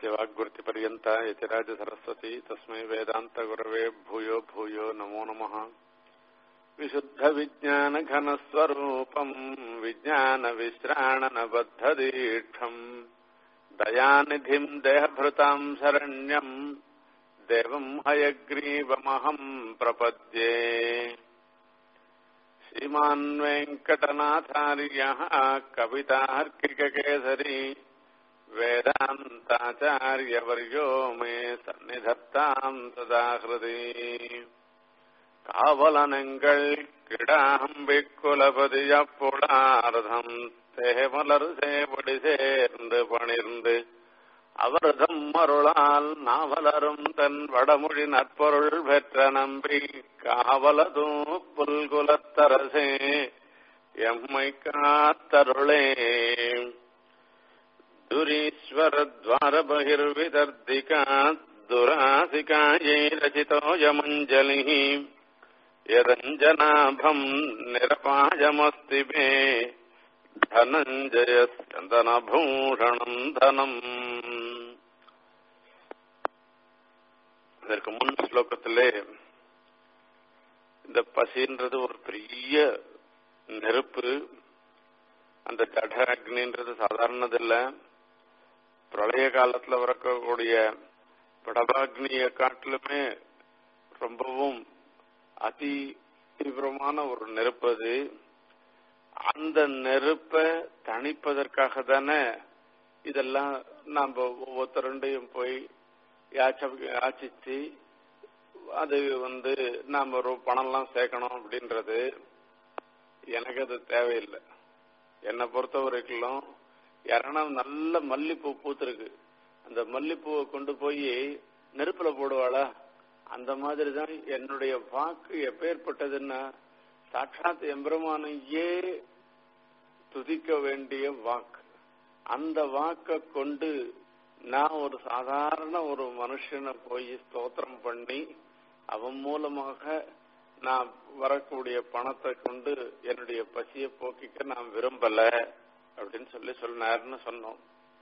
यस्य वाग्वृत्तिपर्यन्ता यतिराजसरस्वती तस्मै वेदान्तगुरवे भूयो भूयो नमो नमः विशुद्धविज्ञानघनस्वरूपम् विज्ञानविश्राणनबद्धदीक्षम् दयानिधिम् देहभृताम् शरण्यम् देवम् हयग्रीवमहम् प्रपद्ये श्रीमान् वेङ्कटनाथार्यः कवितार्किककेसरी वेदान्ताचार्यवर्यो मे सन्निधत्ताम् सदा हृदि காவலனங்கள் கிடாம்பிக்குலபதிய புலாரதம் தேமலர் சேவடி சேர்ந்து பணிர்ந்து அவர்தம் அருளால் நாவலரும் தன் வடமொழி நற்பொருள் பெற்ற நம்பி காவலதும் புல்குலத்தரசே எம்மை காத்தருளே दुरीश्वरद्वारबहिर्विदर्दिका दुरासिकायै रचितोऽयमञ्जलिः यदञ्जनाभम् निरपायमस्ति मे धनञ्जयस्कन्दनभूषणम् தனம் இதற்கு முன் ஸ்லோகத்திலே இந்த பசின்றது ஒரு பெரிய நெருப்பு அந்த ஜட அக்னின்றது சாதாரணதில்ல பிரளய காலத்துல வரக்கூடிய படபாக்னிய காட்டிலுமே ரொம்பவும் அதி தீவிரமான ஒரு நெருப்பு அது அந்த நெருப்பை தணிப்பதற்காக தானே இதெல்லாம் நாம் ஒவ்வொருத்தருண்டையும் போய் யாச்சிச்சு அது வந்து நாம ஒரு பணம்லாம் சேர்க்கணும் அப்படின்றது எனக்கு அது தேவையில்லை என்னை பொறுத்த வரைக்கும் யாரனா நல்ல மல்லிப்பூ பூத்திருக்கு அந்த மல்லிப்பூவை கொண்டு போய் நெருப்புல போடுவாளா அந்த மாதிரி தான் என்னுடைய வாக்கு எப்பேற்பட்டதுன்னா சாட்சாத் எம்பெருமானையே துதிக்க வேண்டிய வாக்கு அந்த வாக்கை கொண்டு நான் ஒரு சாதாரண ஒரு மனுஷனை போய் ஸ்தோத்திரம் பண்ணி அவன் மூலமாக நான் வரக்கூடிய பணத்தை கொண்டு என்னுடைய பசியை போக்கிக்க நான் விரும்பல அப்படின்னு சொல்லி சொன்னார்னு சொன்னோம்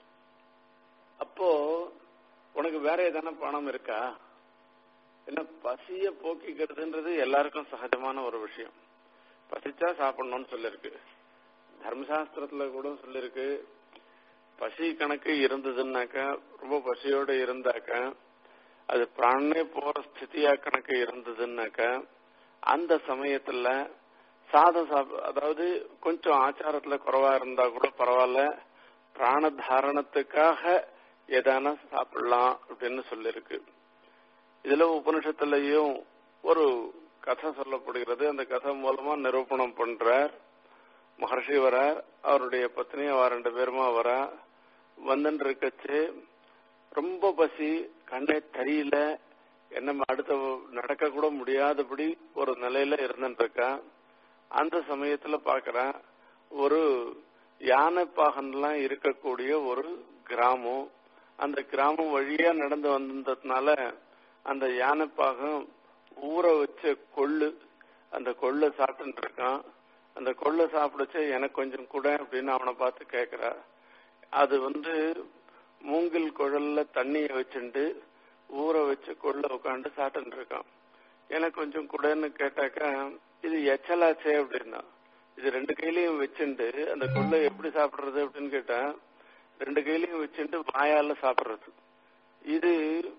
அப்போ உனக்கு வேற ஏதான பணம் இருக்கா என்ன பசிய போக்கிக்கிறதுன்றது எல்லாருக்கும் சகஜமான ஒரு விஷயம் பசிச்சா சாப்பிடணும்னு சொல்லிருக்கு தர்மசாஸ்திரத்துல கூட சொல்லிருக்கு பசி கணக்கு இருந்ததுன்னாக்கா ரொம்ப பசியோட இருந்தாக்கா அது பிராணே போற ஸ்திதியா கணக்கு இருந்ததுன்னாக்கா அந்த சமயத்துல சாதம் சாப்ப அதாவது கொஞ்சம் ஆச்சாரத்துல குறைவா இருந்தா கூட பரவாயில்ல பிராண தாரணத்துக்காக ஏதான சாப்பிடலாம் அப்படின்னு சொல்லிருக்கு இதுல உபனிஷத்துலயும் ஒரு கதை சொல்லப்படுகிறது அந்த கதை மூலமா நிரூபணம் பண்றார் மகர்ஷி வரார் அவருடைய பத்னி அவ ரெண்டு பேருமா வரா வந்துட்டு இருக்கச்சு ரொம்ப பசி கண்ணே தெரியல என்ன அடுத்த நடக்க கூட முடியாதபடி ஒரு நிலையில இருந்துட்டு இருக்கா அந்த சமயத்துல பாக்குறேன் ஒரு யானை பாகன்லாம் இருக்கக்கூடிய ஒரு கிராமம் அந்த கிராமம் வழியா நடந்து வந்ததுனால அந்த யானை பாகம் ஊற வச்ச கொள்ளு அந்த கொள்ளு சாப்பிட்டு இருக்கான் அந்த கொள்ளு சாப்பிடுச்சு எனக்கு கொஞ்சம் கூட அப்படின்னு அவனை பார்த்து கேக்குறா அது வந்து மூங்கில் குழல்ல தண்ணிய வச்சுண்டு ஊற வச்சு கொள்ள உட்காந்து சாப்பிட்டு இருக்கான் எனக்கு கொஞ்சம் கூடன்னு கேட்டாக்கா இது எச்சலாச்சே அப்படின்னா இது ரெண்டு கையிலையும் வச்சுண்டு அந்த கொள்ளை எப்படி சாப்பிடுறது அப்படின்னு கேட்டா ரெண்டு கையிலையும் வச்சுட்டு வாயால சாப்பிடுறது இது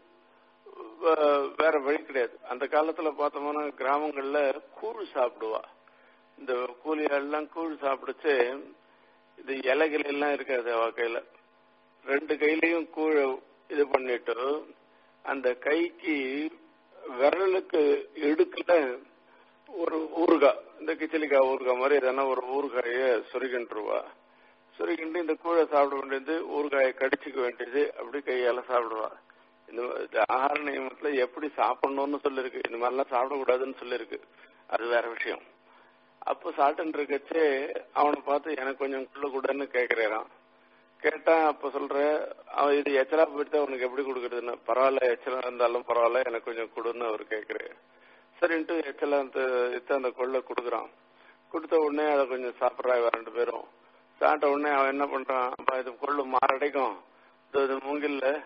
வேற வழி கிடையாது அந்த காலத்துல பார்த்தோம்னா கிராமங்கள்ல கூழ் சாப்பிடுவா இந்த கூலியாள்லாம் கூழ் சாப்பிடுச்சு இது இலைகள் எல்லாம் இருக்காது அவ கையில ரெண்டு கையிலையும் கூழ இது பண்ணிட்டு அந்த கைக்கு விரலுக்கு எடுக்கல ஒரு ஊறுகாய் இந்த கிச்சலிக்காய் ஊறுகாய் மாதிரி எதனா ஒரு ஊறுகாய சொருகின்றுவா சொருகிண்டு இந்த கூழை சாப்பிட வேண்டியது ஊறுகாயை கடிச்சுக்க வேண்டியது அப்படி கையால சாப்பிடுவா இந்த ஆகார நியமத்துல எப்படி சாப்பிடணும்னு சொல்லிருக்கு இந்த மாதிரிலாம் சாப்பிடக்கூடாதுன்னு சொல்லிருக்கு அது வேற விஷயம் அப்போ சாப்பிட்டு இருக்கச்சே அவனை பார்த்து எனக்கு கொஞ்சம் குள்ள கூடன்னு கேக்குறான் கேட்டா அப்ப சொல்ற அவன் இது எச்சலா போயிட்டு உனக்கு எப்படி கொடுக்கறதுன்னு பரவாயில்ல எச்சலா இருந்தாலும் பரவாயில்ல எனக்கு கொஞ்சம் கொடுன்னு அவர் கேக்குறாரு சரின்ட்டு எச்சலா அந்த அந்த கொள்ள கொடுக்குறான் கொடுத்த உடனே அதை கொஞ்சம் சாப்பிட்றா ரெண்டு பேரும் சாப்பிட்ட உடனே அவன் என்ன பண்றான் இது கொள்ளு மாரடைக்கும் இது மூங்கில்ல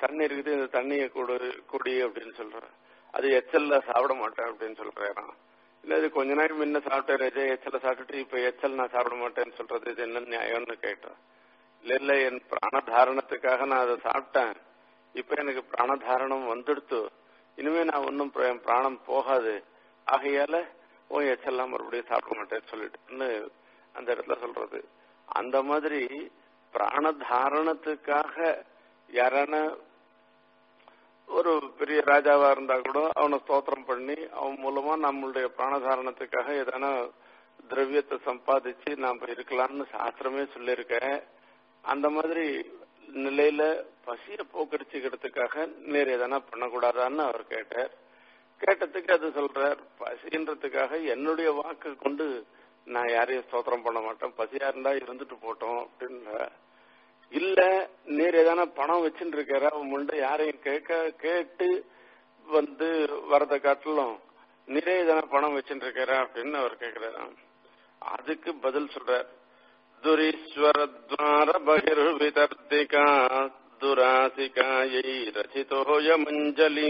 தண்ணி இருக்குது இந்த தண்ணியை கொடு குடி அப்படின்னு சொல்றேன் அது எச்சல்ல சாப்பிட மாட்டேன் அப்படின்னு சொல்றேன் இல்ல இது கொஞ்ச நேரம் முன்ன சாப்பிட்டாரு இதே எச்சல சாப்பிட்டுட்டு இப்ப எச்சல் நான் சாப்பிட மாட்டேன்னு சொல்றது இது என்ன நியாயம்னு கேட்டேன் இல்ல இல்ல என் பிராணதாரணத்துக்காக நான் அதை சாப்பிட்டேன் இப்ப எனக்கு பிராணதாரணம் வந்துடுத்து இனிமே நான் ஒன்னும் பிராணம் போகாது ஆகையால உன் எச்செல்லாம் மறுபடியும் சாப்பிட மாட்டேன்னு சொல்லிட்டுன்னு அந்த இடத்துல சொல்றது அந்த மாதிரி பிராணதாரணத்துக்காக யாரான ஒரு பெரிய ராஜாவா இருந்தா கூட அவனை ஸ்தோத்திரம் பண்ணி அவன் மூலமா நம்மளுடைய பிராணதாரணத்துக்காக எதனா திரவியத்தை சம்பாதிச்சு நாம இருக்கலாம்னு சாஸ்திரமே சொல்லியிருக்க அந்த மாதிரி நிலையில பசிய போக்கடிச்சுக்கிறதுக்காக நீர் எதனா பண்ணக்கூடாதான்னு அவர் கேட்டார் கேட்டதுக்கு அது சொல்றார் பசின்றதுக்காக என்னுடைய வாக்கு கொண்டு நான் யாரையும் ஸ்தோத்திரம் பண்ண மாட்டேன் பசியா இருந்தா இருந்துட்டு போட்டோம் அப்படின்ற இல்ல நீர் எதனா பணம் வச்சுட்டு இருக்காரா அவன் முன்ன யாரையும் கேட்க கேட்டு வந்து வரத காட்டிலும் நீரே எதனா பணம் வச்சுட்டு இருக்காரா அப்படின்னு அவர் கேக்குறாராம் அதுக்கு பதில் சொல்றார் துரீஸ்வரத்வார பகிர்விதர்த்திகா துராசிகாயை ரச்சிதோயமஞ்சலி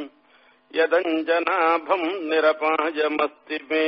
யதஞ்சனாபம் நிரபாயமஸ்தி மே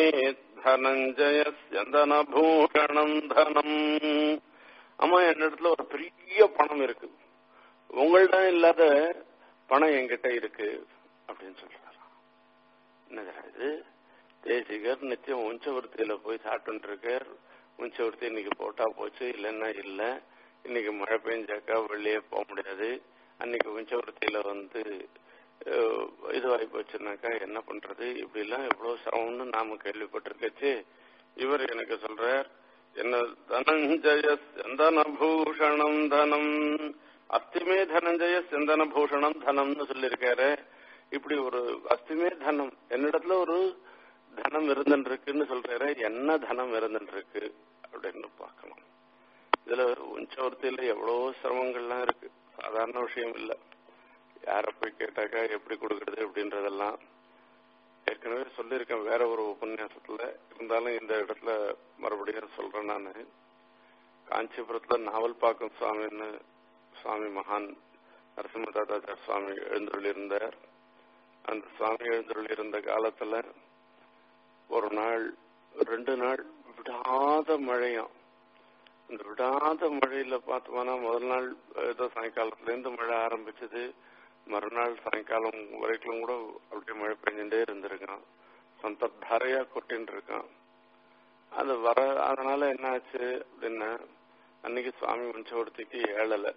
தனஞ்சயஸ்யந்தனபூஷணம் தனம் அம்மா என்னிடத்துல ஒரு பெரிய பணம் இருக்கு உங்கள்ட இல்லாத பணம் என்கிட்ட இருக்கு அப்படின்னு சொல்றாரு என்னது இது தேசிகர் நித்தியம் உஞ்சவர்த்தியில போய் சாப்பிட்டு இருக்கார் உஞ்சவர்த்தி இன்னைக்கு போட்டா போச்சு இல்லைன்னா இல்ல இன்னைக்கு மழை பெஞ்சாக்கா வெளியே போக முடியாது அன்னைக்கு உஞ்சவர்த்தியில வந்து இதுவாகி போச்சுனாக்கா என்ன பண்றது இப்படி எல்லாம் எவ்வளவு சிரமம்னு நாம கேள்விப்பட்டிருக்கச்சு இவர் எனக்கு சொல்றார் என்ன தனஞ்சய சந்தன பூஷணம் தனம் அஸ்திமே தனஞ்சய சந்தன பூஷணம் தனம்னு சொல்லியிருக்காரு இப்படி ஒரு அஸ்திமே தனம் என்னிடத்துல ஒரு தனம் இருந்துருக்குன்னு சொல்றாரு என்ன தனம் இருந்துருக்கு அப்படின்னு பார்க்கணும் இதுல உஞ்சவர்த்தியில எவ்வளவோ சிரமங்கள்லாம் இருக்கு சாதாரண விஷயம் இல்ல யார போய் கேட்டாக்கா எப்படி கொடுக்கறது அப்படின்றதெல்லாம் ஏற்கனவே சொல்லியிருக்கேன் வேற ஒரு உபன்யாசத்துல இருந்தாலும் இந்த இடத்துல மறுபடியும் சொல்றேன் நானு காஞ்சிபுரத்துல நாவல் பாக்கம் சுவாமின்னு சுவாமி மகான் நரசிம்ம தாத்தாச்சார் சுவாமி எழுந்தருளிருந்தார் அந்த சுவாமி எழுந்தருளிருந்த காலத்துல ஒரு நாள் ரெண்டு நாள் விடாத மழையும் இந்த விடாத மழையில பார்த்தோம்னா முதல் நாள் ஏதோ சாயங்காலத்துல இருந்து மழை ஆரம்பிச்சது மறுநாள் சாயங்காலம் வரைக்கும் கூட அப்படியே மழை பெஞ்சுட்டே இருந்திருக்கான் சந்தர்தாரையா கொட்டின்னு இருக்கான் அது வர அதனால என்ன ஆச்சு அப்படின்னா அன்னைக்கு சுவாமி வஞ்சவர்த்திக்கு ஏழலை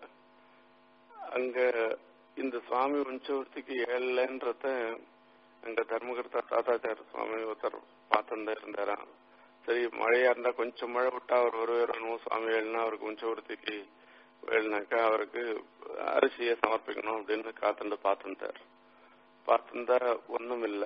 அங்க இந்த சுவாமி வஞ்சவர்த்திக்கு ஏழலைன்றத அங்க தர்மகர்த்தா தாத்தாச்சார சுவாமி ஒருத்தர் பார்த்துட்டு இருந்தாராம் சரி மழையா இருந்தா கொஞ்சம் மழை விட்டா அவர் வருவாரணும் சுவாமி வேலுனா அவருக்கு வஞ்சவர்த்திக்கு வேலுனாக்கா அவருக்கு அரிசியை சமர்ப்பிக்கணும் அப்படின்னு காத்துட்டு பார்த்துட்டார் பார்த்துருந்தா ஒண்ணும் இல்ல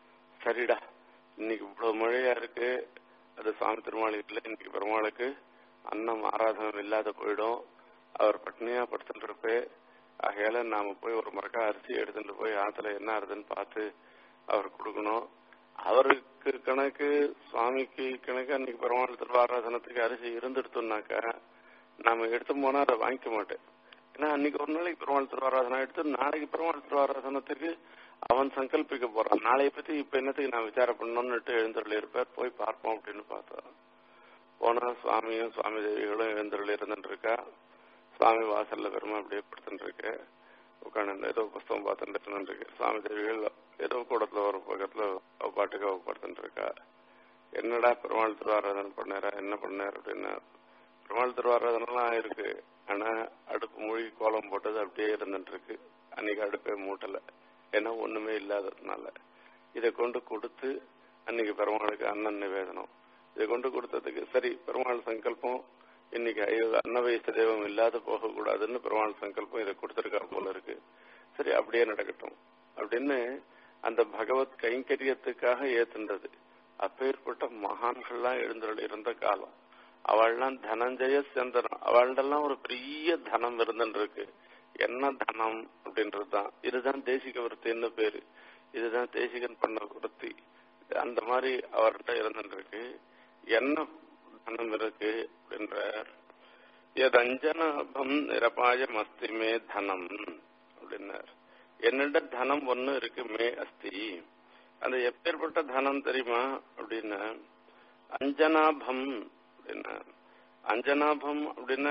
சரிடா இன்னைக்கு இவ்வளவு மழையா இருக்கு அது சாமி திருமாளிக்கு இல்ல இன்னைக்கு பெருமாளுக்கு அன்னம் ஆராதனம் இல்லாத போயிடும் அவர் பட்னியா படுத்துட்டு இருப்பே ஆகையால நாம போய் ஒரு மரக்கா அரிசி எடுத்துட்டு போய் ஆத்துல என்ன ஆறுதுன்னு பார்த்து அவர் கொடுக்கணும் அவருக்கு கணக்கு சுவாமிக்கு கணக்கு அன்னைக்கு பெருமாள் திருவாராதனத்துக்கு அரிசி இருந்துடுத்தோம்னாக்கா நாம எடுத்து போனா அதை வாங்கிக்க மாட்டேன் ஏன்னா அன்னைக்கு ஒரு நாளைக்கு பெருமாள் திருவாராதனம் எடுத்து நாளைக்கு பெருமாள் திருவாராதனத்துக்கு அவன் சங்கல்பிக்க போறான் நாளைய பத்தி இப்ப என்னத்துக்கு நான் விசாரம் பண்ணணும்னுட்டு எழுந்தருள் இருப்பார் போய் பார்ப்போம் அப்படின்னு பார்த்தோம் போனா சுவாமியும் சுவாமி தேவிகளும் எழுந்தருள் இருந்துட்டு இருக்கா சுவாமி வாசல்ல பெருமா அப்படியே படுத்துட்டு இருக்கு உட்காந்து ஏதோ புஸ்தகம் பார்த்துட்டு இருக்கு சுவாமி தேவிகள் ஏதோ கூடத்துல ஒரு பக்கத்துல அவ பாட்டுக்கு அவ படுத்துட்டு இருக்கா என்னடா பெருமாள் திருவாராதனை பண்ணாரா என்ன பண்ணார் அப்படின்னா பெருமாள் திருவாராதனெல்லாம் இருக்கு ஆனா அடுப்பு மூழ்கி கோலம் போட்டது அப்படியே இருந்துட்டு இருக்கு அன்னைக்கு அடுப்பே மூட்டல ஏன்னா ஒண்ணுமே இல்லாததுனால இதை கொண்டு கொடுத்து அன்னைக்கு பெருமாளுக்கு அண்ணன் நிவேதனம் இதை கொண்டு கொடுத்ததுக்கு சரி பெருமாள் சங்கல்பம் இன்னைக்கு அன்னவயச தெய்வம் இல்லாத போக கூடாதுன்னு பெருமாள் சங்கல்பம் இதை கொடுத்திருக்கா போல இருக்கு சரி அப்படியே நடக்கட்டும் அப்படின்னு அந்த பகவத் கைங்கரியத்துக்காக ஏத்துன்றது அப்பேற்பட்ட மகான்கள்லாம் எழுந்தருள் இருந்த காலம் அவள்லாம் தனஞ்சய சந்தனம் அவள்டெல்லாம் ஒரு பெரிய தனம் இருந்துட்டு இருக்கு என்ன தனம் அப்படின்றதுதான் இதுதான் தேசிக விருத்தின்னு பேரு இதுதான் தேசிகன் பண்ண விருத்தி அந்த மாதிரி அவர்கிட்ட இருந்துட்டு இருக்கு என்ன தனம் இருக்கு அப்படின்ற எதஞ்சனாபம் நிரபாயம் அஸ்திமே தனம் அப்படின்னார் என்னிட தனம் ஒண்ணு இருக்கு மே அஸ்தி அந்த எப்பேற்பட்ட தனம் தெரியுமா அப்படின்னா அஞ்சனாபம் அப்படின்னா அஞ்சனாபம் அப்படின்னா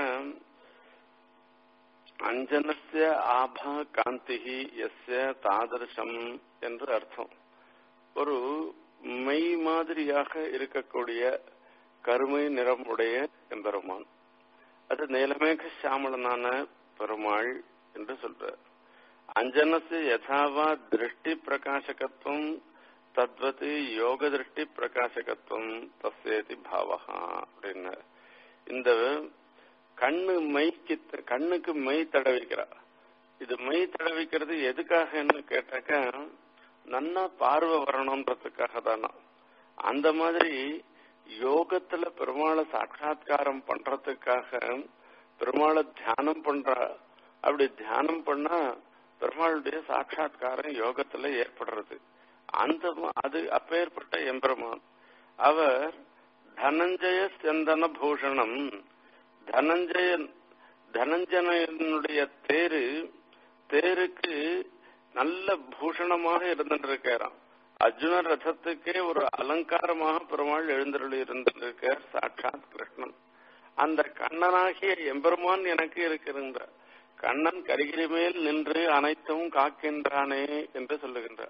அஞ்சனஸ்ய ஆபா காந்திகி எஸ்ய தாதர்ஷம் என்று அர்த்தம் ஒரு மெய் மாதிரியாக இருக்கக்கூடிய கருமை நிறம் உடைய எம்பெருமான் அது நீலமேக சாமளனான பெருமாள் என்று சொல்றார் அஞ்சனசு யதாவா திருஷ்டி பிரகாசகத்துவம் தத்வத்து யோக திருஷ்டி பிரகாசகத்துவம் தஸ்யேதி பாவகா அப்படின்னு இந்த கண்ணு மைக்கு கண்ணுக்கு மை தடவிக்கிறா இது மை தடவிக்கிறது எதுக்காகன்னு கேட்டாக்கா நன்னா பார்வை வரணும்ன்றதுக்காக தானா அந்த மாதிரி யோகத்துல பெருமாளை சாட்சா்காரம் பண்றதுக்காக பெருமாளை தியானம் பண்றா அப்படி தியானம் பண்ணா பெருமாளுடைய சாட்சா்காரம் யோகத்துல ஏற்படுறது அந்த அது அப்பேற்பட்ட எம்பெருமான் அவர் தனஞ்சய செந்தன பூஷணம் தனஞ்சயன் தனஞ்சயனுடைய தேரு தேருக்கு நல்ல பூஷணமாக இருந்துட்டு இருக்காராம் அர்ஜுன ரதத்துக்கே ஒரு அலங்காரமாக பெருமாள் எழுந்தருளி இருந்திருக்கார் சாட்சாத் கிருஷ்ணன் அந்த கண்ணனாகிய எம்பெருமான் எனக்கு இருக்கின்ற கண்ணன் கரிகிரி மேல் நின்று அனைத்தும் காக்கின்றானே என்று சொல்லுகின்றார்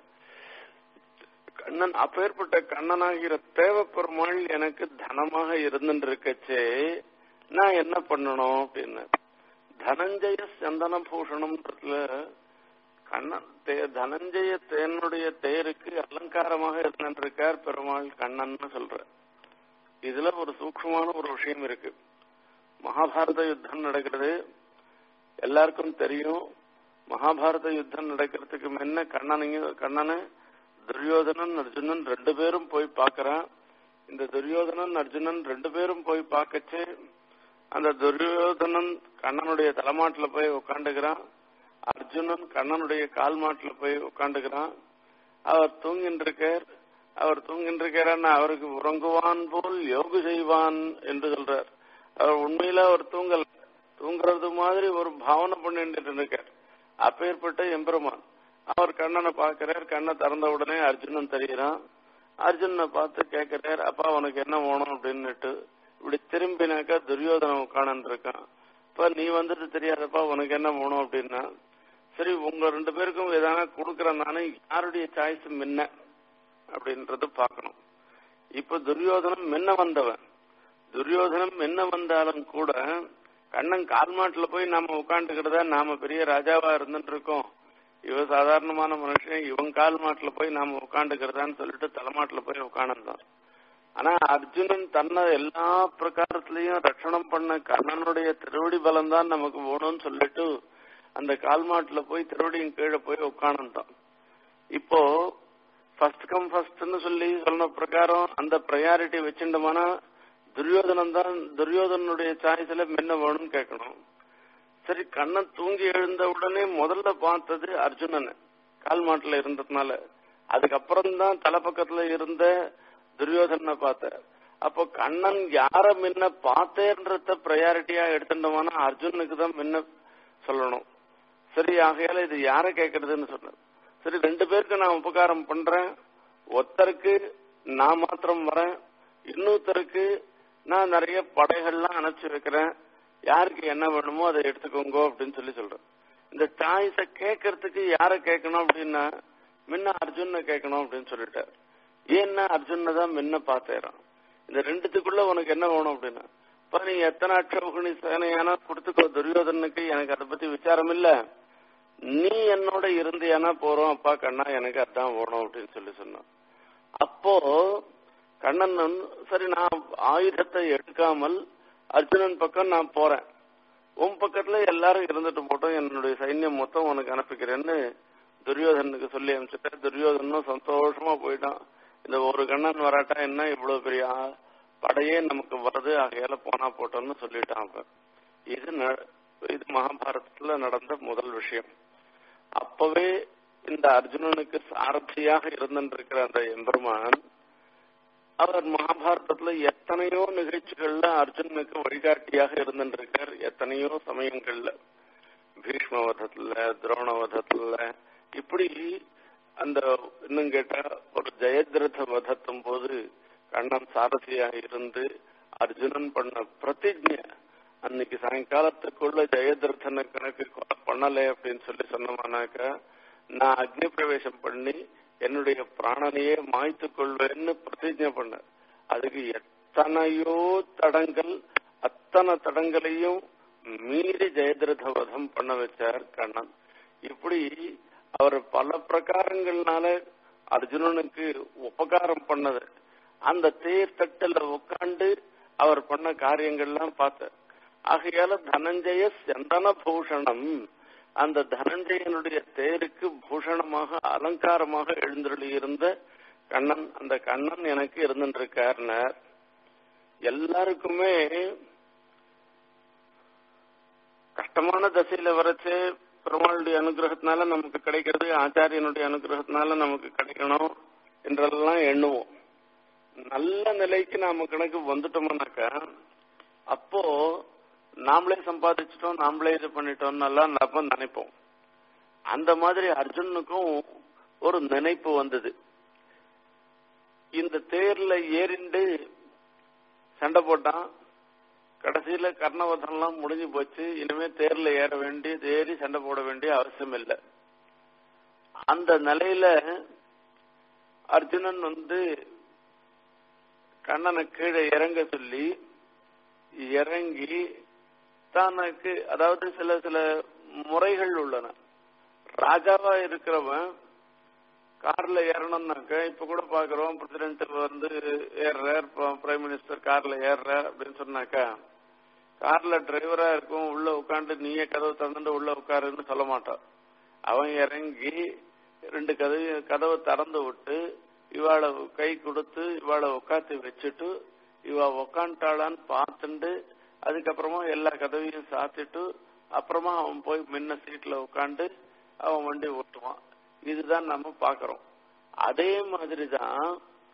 கண்ணன் அப்பேற்பட்ட கண்ணனாகிற தேவ பெருமாள் எனக்கு தனமாக இருந்துருக்கச்சே நான் என்ன பண்ணணும் அப்படின்னு தனஞ்சய சந்தன பூஷணம்ன்றதுல கண்ணன் தனஞ்சய தேனுடைய தேருக்கு அலங்காரமாக இருந்திருக்கார் பெருமாள் கண்ணன் சொல்ற இதுல ஒரு சூக்ஷமான ஒரு விஷயம் இருக்கு மகாபாரத யுத்தம் நடக்கிறது எல்லாருக்கும் தெரியும் மகாபாரத யுத்தம் நடக்கிறதுக்கு முன்ன கண்ணனையும் கண்ணனை துரியோதனன் அர்ஜுனன் ரெண்டு பேரும் போய் பாக்குறான் இந்த துரியோதனன் அர்ஜுனன் ரெண்டு பேரும் போய் பார்க்கச்சு அந்த துரியோதனன் கண்ணனுடைய தலைமாட்டுல போய் உட்காந்துக்கிறான் அர்ஜுனன் கண்ணனுடைய கால் மாட்டுல போய் உட்காந்துக்கிறான் அவர் தூங்கின்னு இருக்கார் அவர் தூங்கின்னு இருக்காருன்னா அவருக்கு உறங்குவான் போல் யோகு செய்வான் என்று சொல்றார் அவர் உண்மையில அவர் தூங்கல் தூங்குறது மாதிரி ஒரு பாவனை பண்ணிட்டு இருக்கார் அப்பேற்பட்ட எம்பெருமான் அவர் கண்ணனை பாக்குறார் கண்ணை திறந்த உடனே அர்ஜுனன் தெரியறான் அர்ஜுனனை பார்த்து கேட்கிறார் அப்பா உனக்கு என்ன வேணும் அப்படின்னுட்டு இப்படி திரும்பினாக்கா துரியோதனம் உட்காந்து இருக்கான் இப்ப நீ வந்துட்டு தெரியாதப்பா உனக்கு என்ன வேணும் அப்படின்னா சரி உங்க ரெண்டு பேருக்கும் எதனா கொடுக்கறேன் நானு யாருடைய சாய்ஸ் முன்ன அப்படின்றது பார்க்கணும் இப்ப துரியோதனம் முன்ன வந்தவன் துரியோதனம் முன்ன வந்தாலும் கூட கண்ணன் கால் மாட்டுல போய் நாம உட்காந்துக்கிட்டதா நாம பெரிய ராஜாவா இருந்துட்டு இருக்கோம் இவ சாதாரணமான மனுஷன் இவன் கால் மாட்டுல போய் நாம உட்காந்துக்கிறதான்னு சொல்லிட்டு தலைமாட்டுல போய் உட்காந்துதான் ஆனா அர்ஜுனன் தன்னை எல்லா பிரகாரத்திலையும் ரட்சணம் பண்ண கண்ணனுடைய திருவடி பலம் தான் நமக்கு வேணும்னு சொல்லிட்டு அந்த கால் மாட்டுல போய் திருவடியின் கீழே போய் உட்காந்துட்டான் இப்போ ஃபர்ஸ்ட் கம் ஃபர்ஸ்ட்னு சொல்லி சொன்ன பிரகாரம் அந்த ப்ரையாரிட்டி வச்சுட்டோம்னா துரியோதனன் தான் துரியோதனுடைய சாய்ஸ்ல முன்ன வேணும்னு கேட்கணும் சரி கண்ணன் தூங்கி எழுந்த உடனே முதல்ல பார்த்தது அர்ஜுனன் கால் மாட்டுல இருந்ததுனால அதுக்கப்புறம் தான் தலைப்பக்கத்துல இருந்த துரியோதனை பார்த்தார் அப்போ கண்ணன் யார முன்ன பார்த்தேன்றத ப்ரையாரிட்டியா எடுத்துட்டோம்னா அர்ஜுனுக்கு தான் முன்ன சொல்லணும் சரி ஆகையால இது யார கேட்கறதுன்னு சொன்னார் சரி ரெண்டு பேருக்கு நான் உபகாரம் பண்றேன் ஒருத்தருக்கு நான் மாத்திரம் வரேன் இன்னொருத்தருக்கு நான் நிறைய படைகள்லாம் அனுப்பிச்சு வைக்கிறேன் யாருக்கு என்ன வேணுமோ அதை எடுத்துக்கோங்க அப்படின்னு சொல்லி சொல்றேன் இந்த சாய்ஸ கேட்கறதுக்கு யார கேட்கணும் அப்படின்னா முன்ன அர்ஜுன கேட்கணும் அப்படின்னு சொல்லிட்டார் ஏன்னா அர்ஜுன தான் முன்ன பார்த்தேறான் இந்த ரெண்டுத்துக்குள்ள உனக்கு என்ன வேணும் அப்படின்னா இப்ப நீ எத்தனை அக்ஷோகணி சேனையானா கொடுத்துக்கோ துரியோதனுக்கு எனக்கு அதை பத்தி விசாரம் இல்ல நீ என்னோட இருந்தியானா போறோம் அப்பா கண்ணா எனக்கு அதான் வேணும் அப்படின்னு சொல்லி சொன்னான் அப்போ கண்ணன் சரி நான் ஆயுதத்தை எடுக்காமல் அர்ஜுனன் பக்கம் நான் போறேன் உன் பக்கத்துல எல்லாரும் இருந்துட்டு போட்டோம் என்னுடைய சைன்யம் மொத்தம் உனக்கு அனுப்பிக்கிறேன்னு துரியோதனுக்கு சொல்லி அனுப்பிச்சுட்டேன் துரியோதனும் சந்தோஷமா போயிட்டான் இந்த ஒரு கண்ணன் வராட்டா என்ன இவ்வளவு பெரிய படையே நமக்கு வருது ஆகையால போனா போட்டோம்னு சொல்லிட்டான் அப்ப இது இது மகாபாரதத்துல நடந்த முதல் விஷயம் அப்பவே இந்த அர்ஜுனனுக்கு சாரதியாக இருந்திருக்கிற அந்த எம்பெருமான் அவர் மகாபாரதத்துல எத்தனையோ நிகழ்ச்சிகள்ல அர்ஜுனனுக்கு வழிகாட்டியாக இருந்திருக்கார் எத்தனையோ சமயங்கள்ல பீஷ்மவதத்துல துரோணவதத்துல இப்படி அந்த இன்னும் கேட்டா ஒரு ஜெயத்ரத வதத்தும் போது கண்ணன் சாரதியா இருந்து அர்ஜுனன் பண்ண பிரதிஜை அன்னைக்கு சாயங்காலத்துக்குள்ள ஜெயத்ரதனை கணக்கு பண்ணலை அப்படின்னு சொல்லி சொன்னோம்னாக்க நான் அக்னி பிரவேசம் பண்ணி என்னுடைய பிராணனையே மாய்த்து கொள்வேன்னு பிரதிஜை பண்ண அதுக்கு எத்தனையோ தடங்கள் அத்தனை தடங்களையும் மீறி ஜெயதிரத வதம் பண்ண வச்சார் கண்ணன் இப்படி அவர் பல பிரகாரங்கள்னால அர்ஜுனனுக்கு உபகாரம் பண்ணது அந்த தேர் தட்டுல உட்காந்து அவர் பண்ண காரியங்கள்லாம் பார்த்தார் ஆகையால தனஞ்சய சந்தன பூஷணம் அந்த தனஞ்சயனுடைய தேருக்கு பூஷணமாக அலங்காரமாக எழுந்தருளி இருந்த கண்ணன் அந்த கண்ணன் எனக்கு இருந்துருக்காருனர் எல்லாருக்குமே கஷ்டமான தசையில வரைச்சு பெருமாளுடைய அனுகிரகத்தினால நமக்கு கிடைக்கிறது ஆச்சாரியனுடைய அனுகிரகத்தினால நமக்கு கிடைக்கணும் என்றெல்லாம் எண்ணுவோம் நல்ல நிலைக்கு நாம கணக்கு வந்துட்டோம்னாக்கா அப்போ நாமளே சம்பாதிச்சிட்டோம் நாமளே இது பண்ணிட்டோம்னெல்லாம் நம்ம நினைப்போம் அந்த மாதிரி அர்ஜுனுக்கும் ஒரு நினைப்பு வந்தது இந்த தேர்ல ஏறிண்டு சண்டை போட்டான் கடைசியில கர்ணவதம்லாம் முடிஞ்சு போச்சு இனிமே தேர்ல ஏற வேண்டிய ஏறி சண்டை போட வேண்டிய அவசியம் இல்லை அந்த நிலையில அர்ஜுனன் வந்து கண்ணனை கீழே இறங்க சொல்லி இறங்கி தனக்கு அதாவது சில சில முறைகள் உள்ளன ராஜாவா இருக்கிறவன் கார்ல ஏறணும்னாக்க இப்ப கூட பாக்குறோம் பிரசிடென்ட் வந்து ஏறுறார் பிரைம் மினிஸ்டர் கார்ல ஏறுறார் அப்படின்னு சொன்னாக்கா கார்ல டிரைவரா இருக்கும் உள்ள உட்காந்து நீயே கதவு திறந்துட்டு உள்ள உட்காருன்னு சொல்ல மாட்டான் அவன் இறங்கி ரெண்டு கதவு கதவை திறந்து விட்டு இவாளை கை கொடுத்து இவாளை உட்காந்து வச்சுட்டு இவ உக்காண்டாளான்னு பார்த்துட்டு அதுக்கப்புறமா எல்லா கதவையும் சாத்திட்டு அப்புறமா அவன் போய் முன்ன சீட்ல உட்காந்து அவன் வண்டி ஓட்டுவான் இதுதான் நம்ம பாக்குறோம் அதே மாதிரிதான்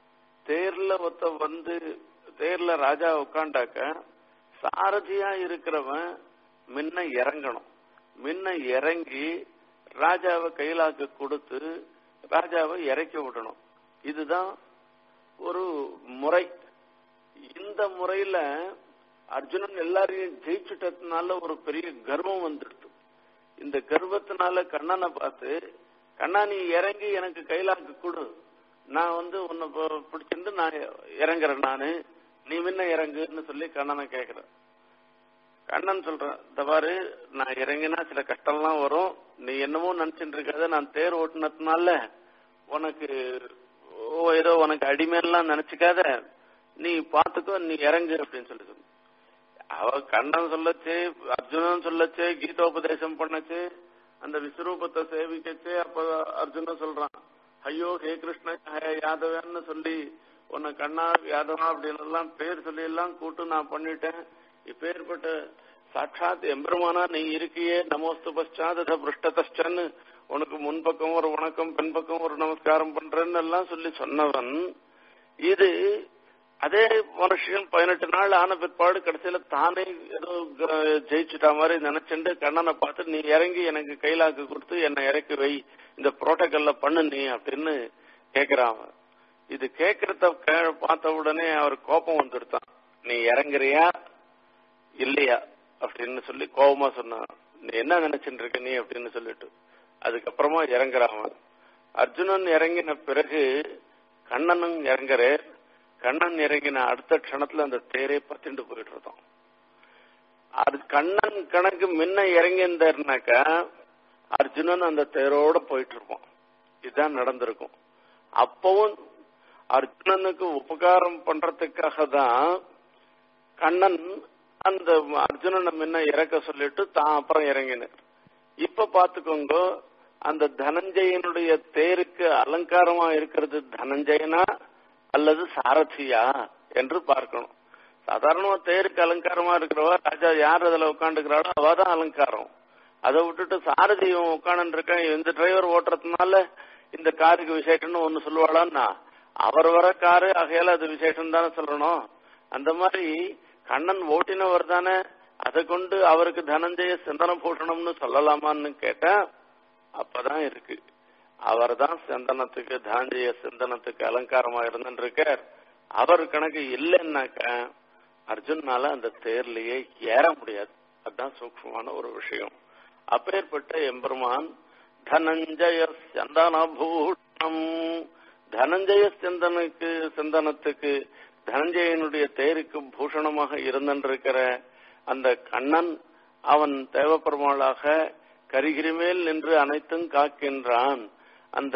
தேர்ல ஒருத்த வந்து தேர்ல ராஜா உட்காண்டாக்க சாரதியா இருக்கிறவன் முன்ன இறங்கணும் முன்ன இறங்கி ராஜாவை கைலாக்கு கொடுத்து ராஜாவை இறக்கி விடணும் இதுதான் ஒரு முறை இந்த முறையில அர்ஜுனன் எல்லாரையும் ஜெயிச்சுட்டதுனால ஒரு பெரிய கர்வம் வந்துடுது இந்த கர்வத்தினால கண்ணனை பார்த்து கண்ணா நீ இறங்கி எனக்கு கைலாக்கு கொடு நான் வந்து உன்னை பிடிச்சிருந்து நான் இறங்குறேன் நானு நீ முன்ன இறங்குன்னு சொல்லி கண்ணனை கேக்குறேன் கண்ணன் சொல்றேன் தவாறு நான் இறங்கினா சில கஷ்டம்லாம் வரும் நீ என்னமோ நினைச்சிட்டு இருக்காத நான் தேர் ஓட்டுனதுனால உனக்கு ஏதோ உனக்கு அடிமையெல்லாம் நினைச்சுக்காத நீ பாத்துக்கோ நீ இறங்கு அப்படின்னு சொல்லி சொல்லு அவ கண்ணன் சொல்லச்சு அர்ஜுனன் சொல்லச்சு கீதோபதேசம் பண்ணச்சு அந்த விஸ்வரூபத்தை சேவிக்கச்சு அப்ப அர்ஜுனன் சொல்றான் ஐயோ ஹே கிருஷ்ண ஹே யாதவன்னு சொல்லி உன்னை கண்ணா யாதவா அப்படின்னு எல்லாம் பேர் சொல்லி எல்லாம் கூட்டு நான் பண்ணிட்டேன் இப்பேற்பட்ட சாட்சாத் எம்பெருமானா நீ இருக்கியே நமோஸ்து பశ్చాத பிருஷ்டதன்னு உனக்கு முன்பக்கம் ஒரு வணக்கம் பின்பக்கம் ஒரு நமஸ்காரம் பண்றேன்னு எல்லாம் சொல்லி சொன்னவன் இது அதே மனுஷன் பதினெட்டு நாள் ஆன பிற்பாடு கடைசியில தானே ஏதோ ஜெயிச்சுட்டா மாதிரி நினைச்சுட்டு கண்ணனை பார்த்து நீ இறங்கி எனக்கு கைலாக்கு கொடுத்து என்னை இறக்கி வை இந்த புரோட்டோகால்ல பண்ணு நீ அப்படின்னு கேக்குறான் இது கேக்குறத பார்த்த உடனே அவர் கோபம் வந்துடுத்தான் நீ இறங்குறியா இல்லையா அப்படின்னு சொல்லி கோபமா சொன்னான் நீ என்ன நினைச்சுட்டு இருக்க நீ அப்படின்னு சொல்லிட்டு அதுக்கப்புறமா இறங்குறான் அர்ஜுனன் இறங்கின பிறகு கண்ணனும் இறங்குற கண்ணன் இறங்கின அடுத்த க்ஷணத்துல அந்த தேரே பத்திண்டு போயிட்டு இருந்தோம் அது கண்ணன் கணக்கு முன்ன இறங்கியிருந்தாருனாக்கா அர்ஜுனன் அந்த தேரோட போயிட்டு இருப்பான் இதுதான் நடந்திருக்கும் அப்பவும் அர்ஜுனனுக்கு உபகாரம் பண்றதுக்காக தான் கண்ணன் அந்த அர்ஜுனனை முன்ன இறக்க சொல்லிட்டு தான் அப்புறம் இறங்கினார் இப்ப பாத்துக்கோங்க அந்த தனஞ்சயனுடைய தேருக்கு அலங்காரமா இருக்கிறது தனஞ்சயனா அல்லது சாரதியா என்று பார்க்கணும் சாதாரணமா தேருக்கு அலங்காரமா இருக்கிறவா ராஜா யார் அதுல உட்காந்துக்கிறாளோ அவதான் அலங்காரம் அதை விட்டுட்டு சாரதி உட்காந்து இருக்கேன் இந்த டிரைவர் ஓட்டுறதுனால இந்த காருக்கு விசேஷம்னு ஒன்னு சொல்லுவாளான்னா அவர் வர காரு ஆகையால அது விசேஷம் தானே சொல்லணும் அந்த மாதிரி கண்ணன் ஓட்டினவர் தானே அதை கொண்டு அவருக்கு தனஞ்சய சந்தன பூஷணம்னு சொல்லலாமான்னு கேட்டா அப்பதான் இருக்கு அவர் தான் சந்தனத்துக்கு தாஞ்சய சிந்தனத்துக்கு அலங்காரமா இருந்துருக்கார் அவர் கணக்கு இல்லைன்னாக்க அர்ஜுனால அந்த தேர்லயே ஏற முடியாது அதுதான் சூக்மமான ஒரு விஷயம் அப்பேற்பட்ட எம்பெருமான் தனஞ்சய சந்தனபூஷணம் தனஞ்சய சிந்தனுக்கு சிந்தனத்துக்கு தனஞ்சயனுடைய தேருக்கு பூஷணமாக இருந்திருக்கிற அந்த கண்ணன் அவன் தேவப்பெருமாளாக கரிகிரிமேல் நின்று அனைத்தும் காக்கின்றான் அந்த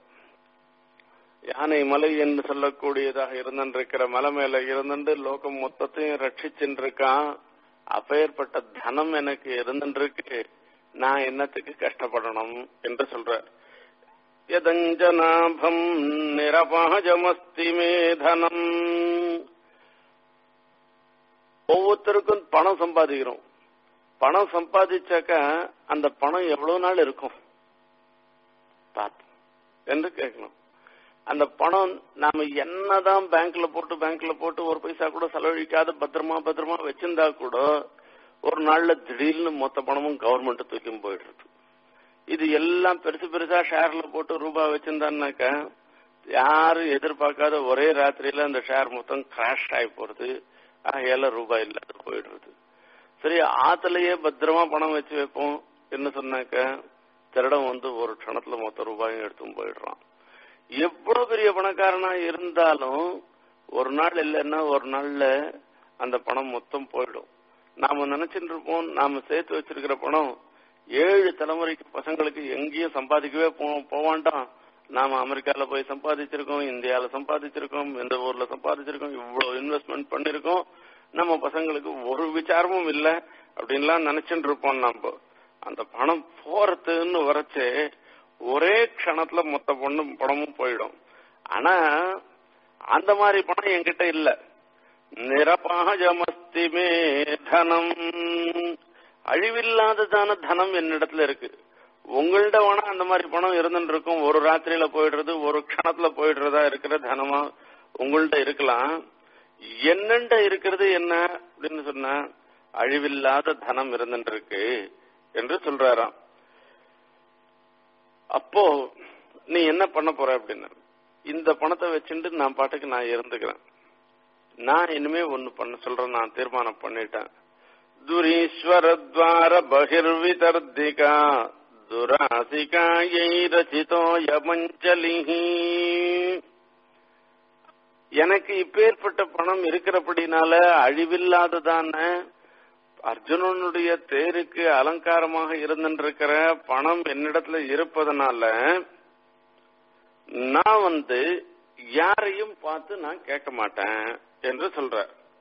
யானை மலை என்று சொல்லக்கூடியதாக இருந்திருக்கிற மலை மேல இருந்துட்டு லோகம் மொத்தத்தையும் ரட்சிச்சுருக்கான் அப்பேற்பட்ட தனம் எனக்கு இருந்துருக்கு நான் என்னத்துக்கு கஷ்டப்படணும் என்று சொல்ற யதஞ்சனாபம் நிரபாஜமஸ்தி மேதனம் ஒவ்வொருத்தருக்கும் பணம் சம்பாதிக்கிறோம் பணம் சம்பாதிச்சாக்க அந்த பணம் எவ்வளவு நாள் இருக்கும் பார்த்து என்று கேட்கணும் அந்த பணம் நாம என்னதான் பேங்க்ல போட்டு பேங்க்ல போட்டு ஒரு பைசா கூட செலவழிக்காத பத்திரமா பத்திரமா வச்சிருந்தா கூட ஒரு நாள்ல திடீர்னு மொத்த பணமும் கவர்மெண்ட் தூக்கி போயிடுறது இது எல்லாம் பெருசு பெருசா ஷேர்ல போட்டு ரூபாய் வச்சிருந்தான்னாக்க யாரும் எதிர்பார்க்காத ஒரே ராத்திரியில அந்த ஷேர் மொத்தம் கிராஷ் ஆகி போறது ஆகையால ரூபாய் இல்லாத போயிடுறது சரி ஆத்துலயே பத்திரமா பணம் வச்சு வைப்போம் என்ன சொன்னாக்க திருடம் வந்து ஒரு க்ஷணத்துல மொத்த ரூபாயும் எடுத்தும் போயிடுறான் எவ்வளவு பெரிய பணக்காரனா இருந்தாலும் ஒரு நாள் இல்லைன்னா ஒரு நாள்ல அந்த பணம் மொத்தம் போயிடும் நாம நினைச்சிட்டு இருப்போம் நாம சேர்த்து வச்சிருக்கிற பணம் ஏழு தலைமுறைக்கு பசங்களுக்கு எங்கேயும் சம்பாதிக்கவே போவாண்டாம் நாம அமெரிக்கால போய் சம்பாதிச்சிருக்கோம் இந்தியால சம்பாதிச்சிருக்கோம் எந்த ஊர்ல சம்பாதிச்சிருக்கோம் இவ்வளவு இன்வெஸ்ட்மெண்ட் பண்ணிருக்கோம் நம்ம பசங்களுக்கு ஒரு விசாரமும் இல்ல அப்படின்லாம் நினைச்சுட்டு இருப்போம் நம்ம அந்த பணம் போறதுன்னு வரைச்சு ஒரே க்ஷணத்துல மொத்த பொண்ணு பணமும் போயிடும் ஆனா அந்த மாதிரி பணம் என்கிட்ட இல்ல நிரபாஜமஸ்தி மே தனம் அழிவில்லாததான தனம் என்னிடத்துல இருக்கு உங்கள்ட வேணா அந்த மாதிரி பணம் இருந்துட்டு இருக்கும் ஒரு ராத்திரியில போயிடுறது ஒரு க்ஷணத்துல போயிடுறதா இருக்கிற தனமா உங்கள்ட இருக்கலாம் என்னண்ட இருக்கிறது என்ன அப்படின்னு சொன்னா அழிவில்லாத தனம் இருந்துட்டு இருக்கு என்று சொல்றாராம் அப்போ நீ என்ன பண்ண போற அப்படின்னு இந்த பணத்தை வச்சுட்டு நான் பாட்டுக்கு நான் இருந்துக்கிறேன் நான் இனிமே ஒன்னு பண்ண சொல்றேன் நான் தீர்மானம் பண்ணிட்டேன் துரீஸ்வரத்வார பகிர்விதர்திகா துராசிகாயை ரசிதோ யமஞ்சலி எனக்கு இப்பேற்பட்ட பணம் இருக்கிறபடினால அழிவில்லாததான அர்ஜுனனுடைய தேருக்கு அலங்காரமாக இருந்திருக்கிற பணம் என்னிடத்துல இருப்பதனால நான் வந்து யாரையும் பார்த்து நான் கேட்க மாட்டேன் என்று சொல்ற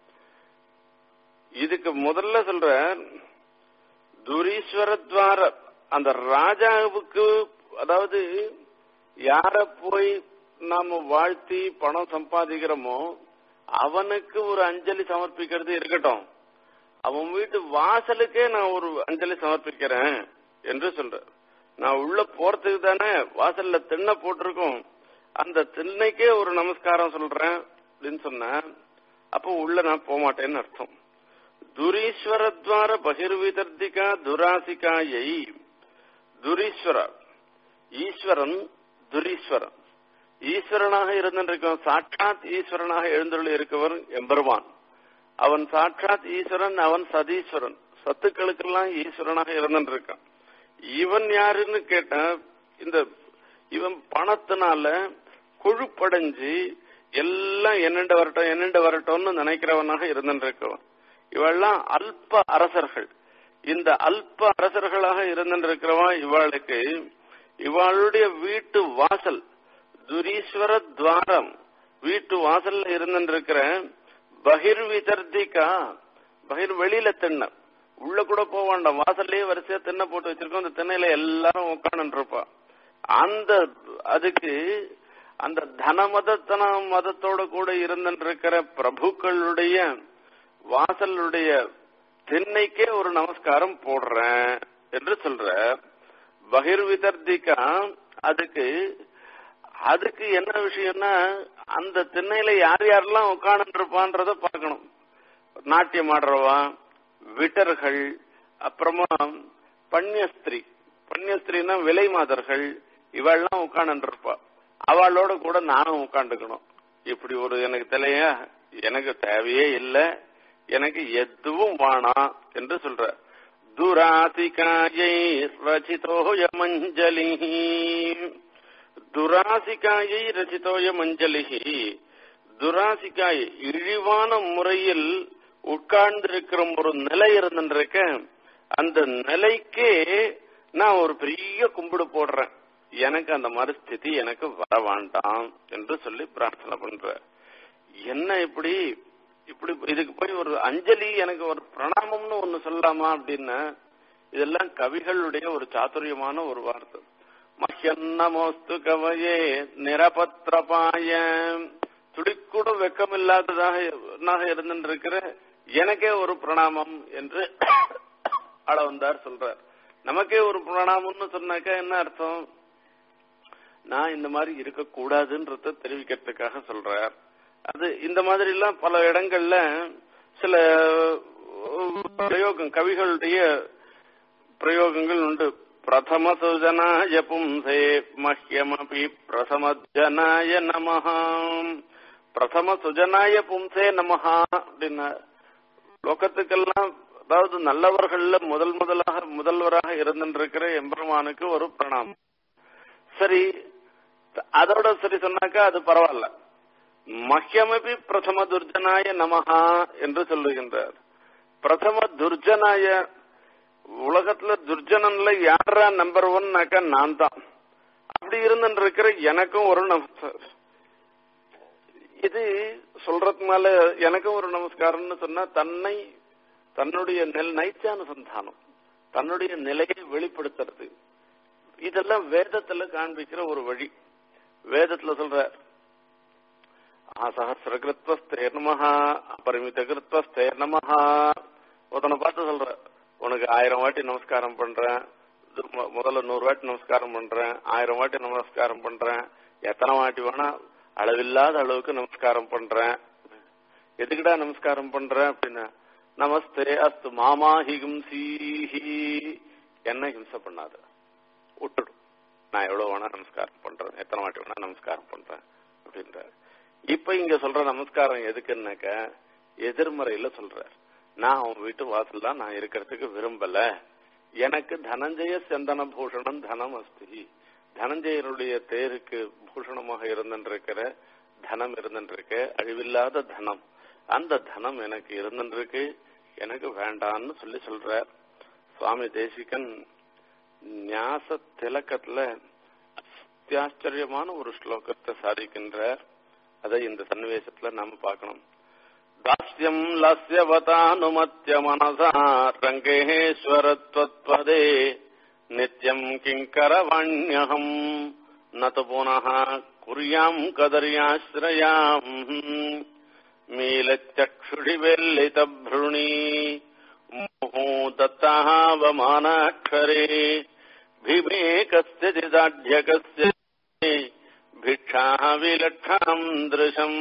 இதுக்கு முதல்ல சொல்ற துரீஸ்வரத்வார அந்த ராஜாவுக்கு அதாவது யார போய் நாம வாழ்த்தி பணம் சம்பாதிக்கிறோமோ அவனுக்கு ஒரு அஞ்சலி சமர்ப்பிக்கிறது இருக்கட்டும் அவன் வீட்டு வாசலுக்கே நான் ஒரு அஞ்சலி சமர்ப்பிக்கிறேன் என்று சொல்ற நான் உள்ள போறதுக்கு தானே வாசல்ல திண்ணை போட்டிருக்கோம் அந்த திண்ணைக்கே ஒரு நமஸ்காரம் சொல்றேன் அப்படின்னு சொன்னேன் அப்போ உள்ள நான் போக மாட்டேன்னு அர்த்தம் துரீஸ்வரத்வார பகிர்விதர்த்திகா துராசிகாயை துரீஸ்வர ஈஸ்வரன் துரீஸ்வரன் ஈஸ்வரனாக இருந்திருக்கவன் சாட்சாத் ஈஸ்வரனாக எழுந்துள்ள இருக்கவர் எம்பெருமான் அவன் சாட்சாத் ஈஸ்வரன் அவன் சதீஸ்வரன் சத்துக்களுக்கெல்லாம் ஈஸ்வரனாக இருந்துருக்கான் இவன் யாருன்னு கேட்ட இந்த இவன் பணத்தினால கொழுப்படைஞ்சு எல்லாம் என்னெண்ட வரட்டும் என்னெண்ட வரட்டும்னு நினைக்கிறவனாக இருந்துருக்கவன் இவெல்லாம் அல்ப அரசர்கள் இந்த அல்ப அரசர்களாக இருந்திருக்கிறவன் இவாளுக்கு இவாளுடைய வீட்டு வாசல் துரீஸ்வர துவாரம் வீட்டு வாசல்ல இருந்திருக்கிற பகிர் விதர்த்திகா பகிர் வெளியில திண்ண உள்ள கூட போக வேண்டாம் வாசல்லயே வரிசையா திண்ணை போட்டு வச்சிருக்கோம் அந்த திண்ணையில எல்லாரும் உட்காந்து இருப்பா அந்த அதுக்கு அந்த தனமதத்தன மதத்தோட கூட இருந்திருக்கிற பிரபுக்களுடைய வாசலுடைய திண்ணைக்கே ஒரு நமஸ்காரம் போடுறேன் என்று சொல்ற பகிர் விதர்த்திகா அதுக்கு அதுக்கு என்ன விஷயம்னா அந்த திண்ணையில யார் யாரெல்லாம் உட்காந்துட்டு இருப்பான்றத பார்க்கணும் நாட்டியம் ஆடுறவா விட்டர்கள் அப்புறமா பன்னியஸ்திரி பன்னியஸ்திரின்னா விலை மாதர்கள் இவெல்லாம் உட்கார்ந்து இருப்பா அவளோட கூட நானும் உட்காந்துக்கணும் இப்படி ஒரு எனக்கு தலையா எனக்கு தேவையே இல்லை எனக்கு எதுவும் வேணாம் என்று சொல்ற துராசிகாயை ரச்சிதோய மஞ்சளி துராசிகாயை ரச்சிதோய மஞ்சளி துராசிகாய் இழிவான முறையில் உட்கார்ந்திருக்கிற ஒரு நிலை இருந்துருக்க அந்த நிலைக்கே நான் ஒரு பெரிய கும்பிடு போடுறேன் எனக்கு அந்த மாதிரி ஸ்திதி எனக்கு வர வேண்டாம் என்று சொல்லி பிரார்த்தனை பண்ற என்ன இப்படி இப்படி இதுக்கு போய் ஒரு அஞ்சலி எனக்கு ஒரு பிரணாமம்னு ஒண்ணு சொல்லலாமா அப்படின்னு இதெல்லாம் கவிகளுடைய ஒரு சாதுரியமான ஒரு வார்த்தை மஹ்யன்னமோஸ்து கவையே நிரபத்திரபாய துடிக்கூட வெக்கம் இல்லாததாக இருந்துருக்கிற எனக்கே ஒரு பிரணாமம் என்று ஆள வந்தார் சொல்றார் நமக்கே ஒரு பிரணாமம்னு சொன்னாக்கா என்ன அர்த்தம் நான் இந்த மாதிரி இருக்கக்கூடாதுன்றத தெரிவிக்கிறதுக்காக சொல்றார் அது இந்த மாதிரி எல்லாம் பல இடங்கள்ல சில பிரயோகம் கவிகளுடைய பிரயோகங்கள் உண்டு பிரதம சுஜனாய பும்சே மஹ்யமபி பிரசமஜனாய நமஹா பிரதம சுஜனாய பும்சே நமஹா அப்படின்னா லோகத்துக்கெல்லாம் அதாவது நல்லவர்கள்ல முதல் முதலாக முதல்வராக இருந்திருக்கிற எம்பெருமானுக்கு ஒரு பிரணாமம் சரி அதோட சரி சொன்னாக்கா அது பரவாயில்ல மஹ்யமபி பிரதம துர்ஜனாய நமஹா என்று சொல்லுகின்றார் பிரதம துர்ஜனாய உலகத்துல துர்ஜனன்ல யாரா நம்பர் ஒன்னாக்கா நான் தான் அப்படி இருந்துட்டு இருக்கிற எனக்கும் ஒரு நமஸ்காரம் இது சொல்றதுனால எனக்கும் ஒரு நமஸ்காரம்னு சொன்னா தன்னை தன்னுடைய நெல் நைச்சானுசந்தானம் தன்னுடைய நிலையை வெளிப்படுத்துறது இதெல்லாம் வேதத்துல காண்பிக்கிற ஒரு வழி வேதத்துல சொல்ற ஆசஹசிர கிருத்வஸ்தே நமஹா அபரிமித கிருத்வஸ்தே நமஹா ஒருத்தனை பார்த்து சொல்ற உனக்கு ஆயிரம் வாட்டி நமஸ்காரம் பண்றேன் முதல்ல நூறு வாட்டி நமஸ்காரம் பண்றேன் ஆயிரம் வாட்டி நமஸ்காரம் பண்றேன் எத்தனை வாட்டி வேணா அளவில்லாத அளவுக்கு நமஸ்காரம் பண்றேன் எதுக்குடா நமஸ்காரம் பண்றேன் அப்படின்னா நமஸ்தே அஸ்து மாமா ஹிம்சீஹி என்ன ஹிம்சை பண்ணாத விட்டுடும் நான் எவ்வளவு வேணா நமஸ்காரம் பண்றேன் எத்தனை வாட்டி வேணா நமஸ்காரம் பண்றேன் அப்படின்றாரு இப்ப இங்க சொல்ற நமஸ்காரம் எதுக்குன்னாக்க எதிர்மறையில சொல்றார் நான் அவன் வீட்டு வாசல்ல நான் இருக்கிறதுக்கு விரும்பல எனக்கு தனஞ்சய சந்தன பூஷணம் தனம் அஸ்தி தனஞ்சயனுடைய தேருக்கு பூஷணமாக இருந்திருக்கிற தனம் இருந்திருக்கு அழிவில்லாத தனம் அந்த தனம் எனக்கு இருந்திருக்கு எனக்கு வேண்டான்னு சொல்லி சொல்றார் சுவாமி தேசிகன் ஞாச திலக்கத்துல அத்தியாச்சரியமான ஒரு ஸ்லோகத்தை சாதிக்கின்றார் அதை இந்த சன்னிவேசத்துல நாம பார்க்கணும் தாஸ்யம் லாஸ்யவதானுமத்திய மனசா ரங்கேஸ்வரத்வத்பதே நித்யம் கிங்கரவாண்யகம் நது புனः குர்யாம் கதர்யாஸ்ரயாம் மீலச்சक्षुषिवेल्लितभ्रूणि मुहूर्तत्तावमानाक्षरे भीमे कस्यचिदाढ्यकस्य भिक्षा विलक्षाम् दृशम्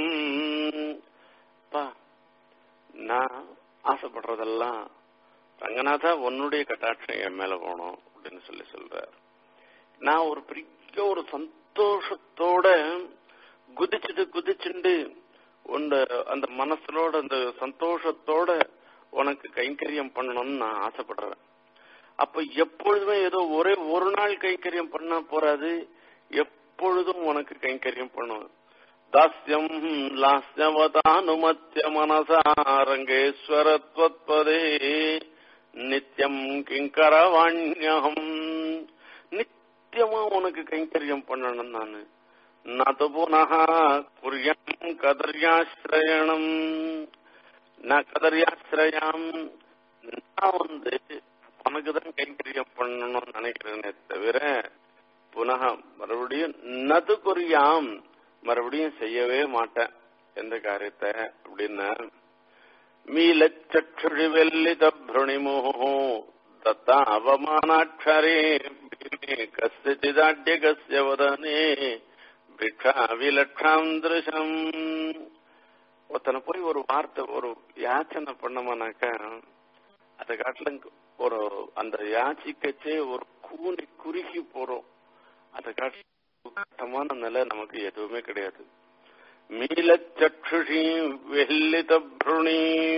நான் ஆசைப்படுறதெல்லாம் ரங்கநாதா உன்னுடைய கட்டாட்சம் என் மேல போகணும் அப்படின்னு சொல்லி சொல்றார் நான் ஒரு பெரிய ஒரு சந்தோஷத்தோட குதிச்சுட்டு குதிச்சுண்டு உண்ட அந்த மனசுலோட அந்த சந்தோஷத்தோட உனக்கு கைங்கரியம் பண்ணணும்னு நான் ஆசைப்படுறேன் அப்ப எப்பொழுதுமே ஏதோ ஒரே ஒரு நாள் கைங்கரியம் பண்ணா போறாது எப்பொழுதும் உனக்கு கைங்கரியம் பண்ணுவேன் தாஸ்யம் லாஸ்யவதானுமத்திய மனசாரங்கேஸ்வரத்வத்பதே நித்தியம் கிங்கரவாண்யம் நித்தியமா உனக்கு கைங்கரியம் பண்ணணும் நானு நது புனः குரியம் கதர்யாசிரயணம் நான் கதர்யாசிரயாம் நான் வந்து உனக்குதான் கைங்கரியம் பண்ணணும்னு நினைக்கிறேனே தவிர புனக மறுபடியும் நது குறியாம் மறுபடியும் செய்யவே மாட்டேன் எந்த காரியத்தை அப்படின்னா மீலச்சற்றுழி வெல்லித பிருணிமோகோ தத்தா அவமானாட்சரே கசிதாட்ய கசிய வதனே பிக்ஷா விலட்சாம் திருஷம் ஒருத்தனை போய் ஒரு வார்த்தை ஒரு யாச்சனை பண்ணமானாக்கா அதை காட்டிலும் ஒரு அந்த யாச்சிக்கச்சே ஒரு கூனி குறுகி போறோம் அதை காட்டிலும் கட்டமான நிலை நமக்கு எதுவுமே கிடையாது மீளச்சக்ஷுஷி வெள்ளித புருணி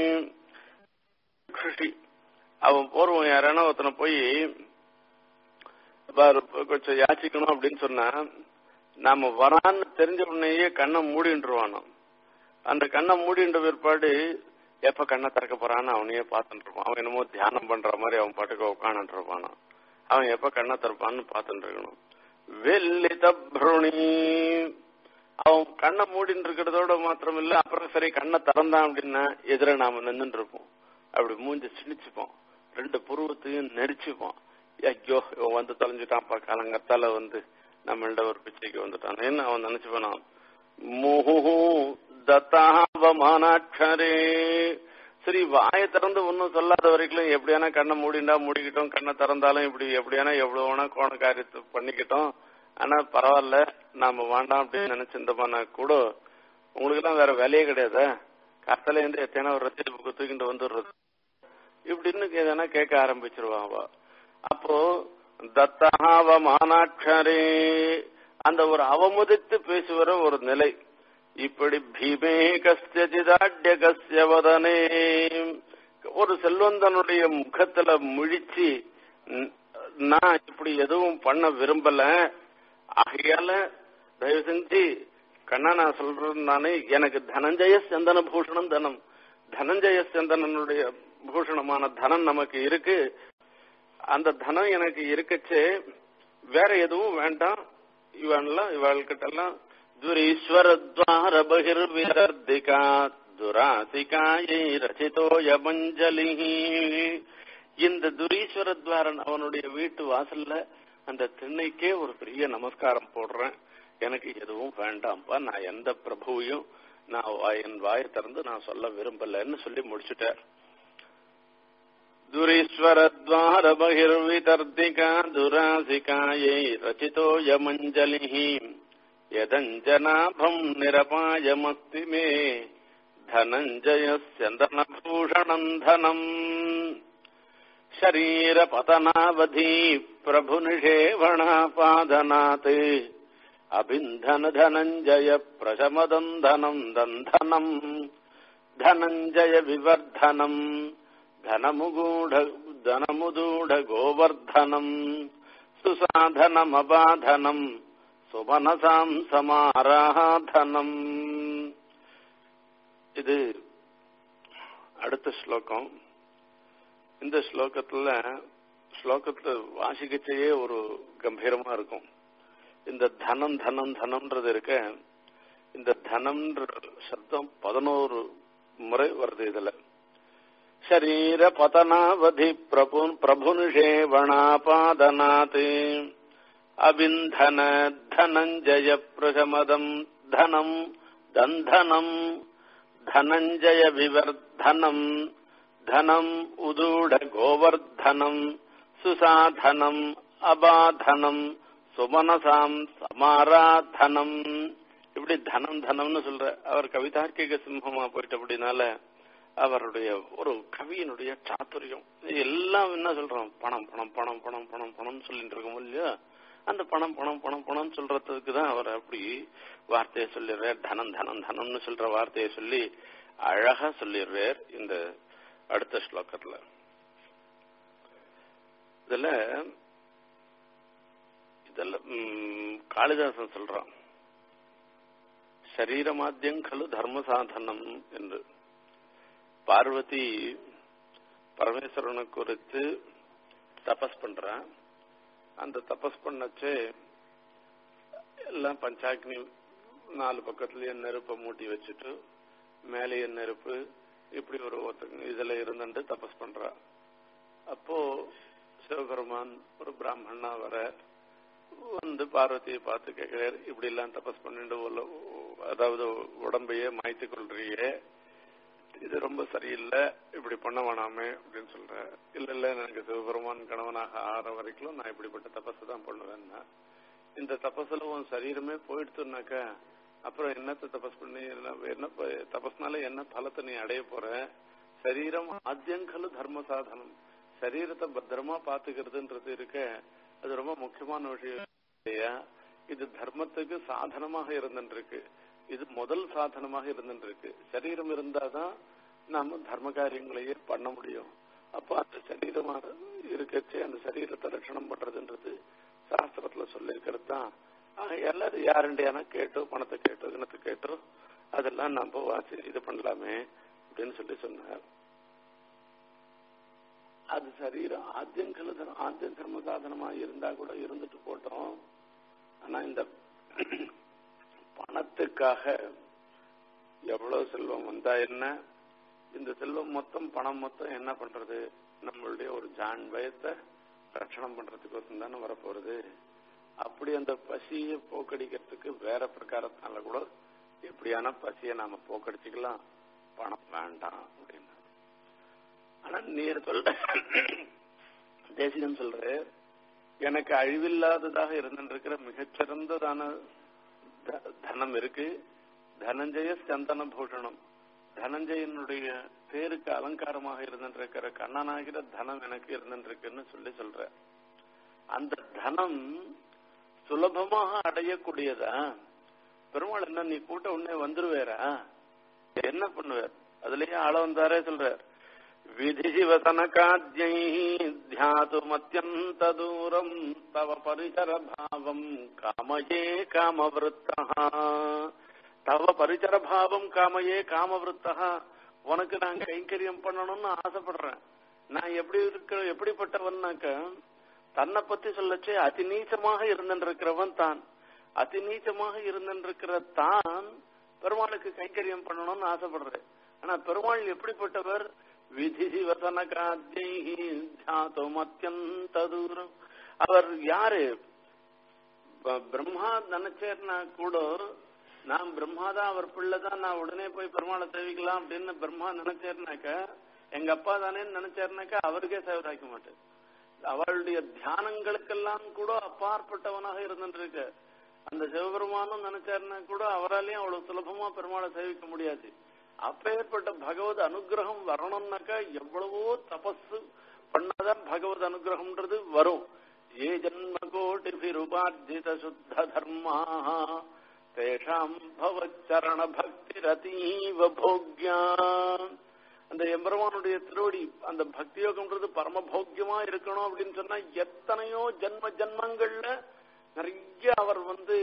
அவன் போறவன் யாரான ஒருத்தனை போய் கொஞ்சம் யாச்சிக்கணும் அப்படின்னு சொன்னா நாம வரான்னு தெரிஞ்ச உடனேயே கண்ணை மூடின்றுவானோ அந்த கண்ணை மூடின்ற பிற்பாடு எப்ப கண்ணை திறக்க போறான்னு அவனையே பார்த்துட்டு இருப்பான் அவன் என்னமோ தியானம் பண்ற மாதிரி அவன் பாட்டுக்கு உட்காந்துட்டு இருப்பானோ அவன் எப்ப கண்ணை திறப்பான்னு பார்த்துட்டு இருக்கணும் வெள்ளித புருணி அவன் கண்ணை மூடின்னு இருக்கிறதோட மாத்திரம் இல்ல அப்புறம் சரி கண்ணை திறந்தான் அப்படின்னா எதிர நாம நின்றுட்டு இருப்போம் அப்படி மூஞ்சி சிணிச்சுப்போம் ரெண்டு புருவத்தையும் நெரிச்சுப்போம் ஐயோ இவன் வந்து தொலைஞ்சிட்டான்ப்பா காலங்கத்தால வந்து நம்மள்ட ஒரு பிச்சைக்கு வந்துட்டான் என்ன அவன் நினைச்சுப்பான் முஹு தத்தாவமானாட்சரே சரி வாயை திறந்து ஒன்னும் சொல்லாத வரைக்கும் எப்படியானா கண்ணை மூடிண்டா மூடிக்கிட்டோம் கண்ணை திறந்தாலும் இப்படி எப்படியானா எவ்வளவு வேணா கோண காரியத்தை பண்ணிக்கிட்டோம் ஆனா பரவாயில்ல நாம வேண்டாம் அப்படின்னு நினைச்சிருந்தோம்னா கூட உங்களுக்கு எல்லாம் வேற வேலையே கிடையாது கத்தல இருந்து எத்தனை ஒரு ரசீது புக்கு தூக்கிட்டு வந்துடுறது இப்படின்னு எதனா கேட்க ஆரம்பிச்சிருவான் அவ அப்போ தத்தாவமானாட்சரே அந்த ஒரு அவமதித்து பேசுகிற ஒரு நிலை இப்படி பீமே கஸ்யஜிதாட்ய கஸ்ய வதனே ஒரு செல்வந்தனுடைய முகத்துல முழிச்சு நான் இப்படி எதுவும் பண்ண விரும்பல ஆகையால தயவு செஞ்சு கண்ணா நான் சொல்றேன் நானே எனக்கு தனஞ்சய சந்தன பூஷணம் தனம் தனஞ்சய சந்தனனுடைய பூஷணமான தனம் நமக்கு இருக்கு அந்த தனம் எனக்கு இருக்கச்சே வேற எதுவும் வேண்டாம் இவன்லாம் இவள்கிட்ட எல்லாம் துரீஸ்வரத்வார பகிர்விரர்திகா துராசிகாயை ரச்சிதோயமஞ்சலி இந்த துரீஸ்வரத்வாரன் அவனுடைய வீட்டு வாசல்ல அந்த திண்ணைக்கே ஒரு பெரிய நமஸ்காரம் போடுறேன் எனக்கு எதுவும் வேண்டாம்ப்பா நான் எந்த பிரபுவையும் நான் என் வாயை திறந்து நான் சொல்ல விரும்பலன்னு சொல்லி முடிச்சுட்டார் துரீஸ்வரத்வார பகிர்விதர்திகா துராசிகாயை ரச்சிதோயமஞ்சலி यदञ्जनाभम् निरपायमस्ति मे धनञ्जयस्यन्दनभूषणम् धनम् शरीरपतनावधि प्रभुनिषेवणापादनात् अबिन्धन धनञ्जय प्रशमदन्धनम् दन्धनम् धनञ्जय विवर्धनम् धनमुगूढ धनमुदूढ गोवर्धनम् सुसाधनमबाधनम् சுமனசாம் சமாராதனம் இது அடுத்த ஸ்லோகம் இந்த ஸ்லோகத்துல ஸ்லோகத்துல வாசிக்கச்சேயே ஒரு கம்பீரமா இருக்கும் இந்த தனம் தனம் தனம்ன்றது இருக்க இந்த தனம்ன்ற சப்தம் பதினோரு முறை வருது இதுல ஷரீர பதனாவதி பிரபு பிரபுனிஷேவணாபாதனாத் அபிந்தன தனஞ்சய பிரசமதம் தனம் தந்தனம் தனஞ்சய விவர்தனம் தனம் உதூட கோவர்தனம் சுசாதனம் அபாதனம் சுமனசாம் சமாராதனம் இப்படி தனம் தனம்னு சொல்ற அவர் கவிதார்க்கிக சிம்மமா போயிட்டு அப்படின்னால அவருடைய ஒரு கவியினுடைய சாத்துரியம் எல்லாம் என்ன சொல்றோம் பணம் பணம் பணம் பணம் பணம் பணம் சொல்லிட்டு இருக்கோம் இல்லையா அந்த பணம் பணம் பணம் பணம் சொல்றதுக்கு தான் அவர் அப்படி வார்த்தையை சொல்லிடுறார் தனம் தனம் தனம்னு சொல்ற வார்த்தையை சொல்லி அழகா சொல்லிடுறார் இந்த அடுத்த ஸ்லோகத்துல இதுல இதெல்லாம் காளிதாசன் சொல்றான் சரீரமாத்தியம் கலு தர்ம சாதனம் என்று பார்வதி பரமேஸ்வரனை குறித்து தபஸ் பண்றான் அந்த தபஸ் பண்ணச்சு எல்லாம் பஞ்சாக்னி நாலு பக்கத்துலயே நெருப்பை மூட்டி வச்சுட்டு மேலேயே நெருப்பு இப்படி ஒரு இதுல இருந்துட்டு தபஸ் பண்றா அப்போ சிவபெருமான் ஒரு பிராமணனா வர வந்து பார்வதியை பார்த்து கேட்கிறார் இப்படி எல்லாம் தபஸ் பண்ணிட்டு அதாவது உடம்பையே மாய்த்து கொள்றியே இது ரொம்ப சரியில்லை இப்படி பண்ண வேணாமே அப்படின்னு சொல்ற இல்ல இல்ல எனக்கு சிவபெருமான் கணவனாக ஆற வரைக்கும் நான் இப்படிப்பட்ட தபஸ் தான் பண்ணுவேன்னா இந்த தபஸ்ல உன் சரீரமே போயிடுச்சுனாக்க அப்புறம் என்னத்தை தபஸ் பண்ணி என்ன தபஸ்னால என்ன பலத்தை நீ அடைய போற சரீரம் ஆத்தியங்கலு தர்ம சாதனம் சரீரத்தை பத்திரமா பாத்துக்கிறதுன்றது இருக்க அது ரொம்ப முக்கியமான விஷயம் இல்லையா இது தர்மத்துக்கு சாதனமாக இருந்துருக்கு இது முதல் சாதனமாக இருந்துருக்கு சரீரம் இருந்தாதான் நாம தர்ம காரியங்களையே பண்ண முடியும் அப்போ அந்த சரீரமா இருக்கச்சு அந்த சரீரத்தை ரட்சணம் பண்றதுன்றது சாஸ்திரத்துல சொல்லியிருக்கிறது தான் எல்லாரும் யாருண்டியான கேட்டோ பணத்தை கேட்டோ இனத்தை கேட்டோ அதெல்லாம் நம்ம வாசி இது பண்ணலாமே அப்படின்னு சொல்லி சொன்னார் அது சரீரம் ஆத்தியங்கள் ஆத்தியம் தர்ம சாதனமா இருந்தா கூட இருந்துட்டு போட்டோம் ஆனா இந்த பணத்துக்காக எவ்வளவு செல்வம் வந்தா என்ன இந்த செல்வம் மொத்தம் பணம் மொத்தம் என்ன பண்றது நம்மளுடைய ஒரு ஜான் பயத்தை ரட்சணம் பண்றதுக்கோசம் தானே வரப்போறது அப்படி அந்த பசியை போக்கடிக்கிறதுக்கு வேற பிரகாரத்தினால கூட எப்படியான பசியை நாம போக்கடிச்சுக்கலாம் பணம் வேண்டாம் அப்படின்னு ஆனா நீர் சொல்ற தேசிகன் சொல்ற எனக்கு அழிவில்லாததாக இருந்திருக்கிற மிகச்சிறந்ததான தனம் இருக்கு தனஞ்சய சந்தன பூஷணம் தனஞ்சயனுடைய பேருக்கு அலங்காரமாக இருந்திருக்கிற கண்ணனாகிற தனம் எனக்கு இருந்திருக்குன்னு சொல்லி சொல்ற அந்த தனம் சுலபமாக அடையக்கூடியதா பெருமாள் என்ன நீ கூட்ட உடனே வந்துருவேரா என்ன பண்ணுவார் அதுலயே ஆள வந்தாரே சொல்றார் விதிசிவசனகாத்யை தியாதுமத்யந்த தூரம் தவ பரிசர பாவம் காமயே காமவிருத்தா தவ பரிசர பாவம் காமையே காமவிருத்தா உனக்கு நான் கைங்கரியம் பண்ணணும்னு ஆசைப்படுறேன் நான் எப்படி இருக்க எப்படிப்பட்டவன்னாக்க தன்னை பத்தி சொல்லச்சே அதி நீச்சமாக இருந்திருக்கிறவன் தான் அதி நீச்சமாக இருந்திருக்கிற தான் பெருமாளுக்கு கைங்கரியம் பண்ணணும்னு ஆசைப்படுறேன் ஆனா பெருமாள் எப்படிப்பட்டவர் விதி வசனகாத்தியம் அத்தியந்த தூரம் அவர் யாரு பிரம்மா நினைச்சேர்னா கூட நான் பிரம்மாதான் அவர் பிள்ளைதான் நான் உடனே போய் பெருமாளை சேவிக்கலாம் அப்படின்னு பிரம்மா நினைச்சேர்னாக்க எங்க அப்பா தானே நினைச்சாருனாக்கா அவருக்கே சேவராக்க மாட்டேன் அவளுடைய தியானங்களுக்கெல்லாம் கூட அப்பாற்பட்டவனாக இருந்துருக்கு அந்த சிவபெருமானும் நினைச்சாருன்னா கூட அவராலையும் அவ்வளவு சுலபமா பெருமாளை சேவிக்க முடியாது அப்பேற்பட்ட பகவத் அனுகிரகம் வரணும்னாக்கா எவ்வளவோ தபஸ் பண்ணாதான் பகவத் அனுகிரகம்ன்றது வரும் ஏ ஜன்ம கோட்டிபிருபார்ஜித சுத்த தர்மா தேஷாம் பவச்சரண பக்தி ரதீவ போக்யா அந்த எம்பெருமானுடைய திருவடி அந்த பக்தி யோகம்ன்றது பரமபோக்கியமா இருக்கணும் அப்படின்னு சொன்னா எத்தனையோ ஜன்ம ஜன்மங்கள்ல நிறைய அவர் வந்து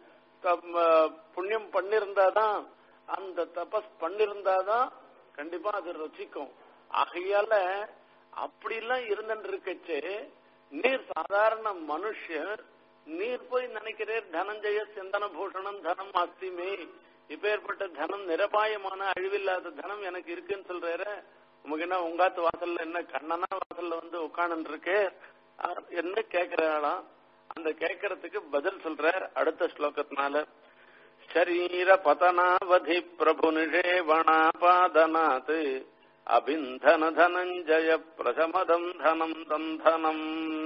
புண்ணியம் பண்ணிருந்தாதான் அந்த தபஸ் பண்ணிருந்தாதான் கண்டிப்பா அது ரசிக்கும் ஆகையால அப்படிலாம் இருந்துட்டு இருக்கச்சே நீர் சாதாரண மனுஷர் நீர் போய் நினைக்கிறேன் தனஞ்சய சிந்தன பூஷணம் தனம் அஸ்திமே இப்பேற்பட்ட தனம் நிரபாயமான அழிவில்லாத தனம் எனக்கு இருக்குன்னு சொல்றாரு உமக்கு என்ன உங்காத்து வாசல்ல என்ன கண்ணனா வாசல்ல வந்து உட்காந்து இருக்கு என்ன கேக்குறாளாம் அந்த கேட்கறதுக்கு பதில் சொல்றார் அடுத்த ஸ்லோகத்தினால शरीर पतनावधि प्रभु निषेवणापादनात् अबिन्धन धनञ्जय प्रशमदम् धनम् दन्धनम्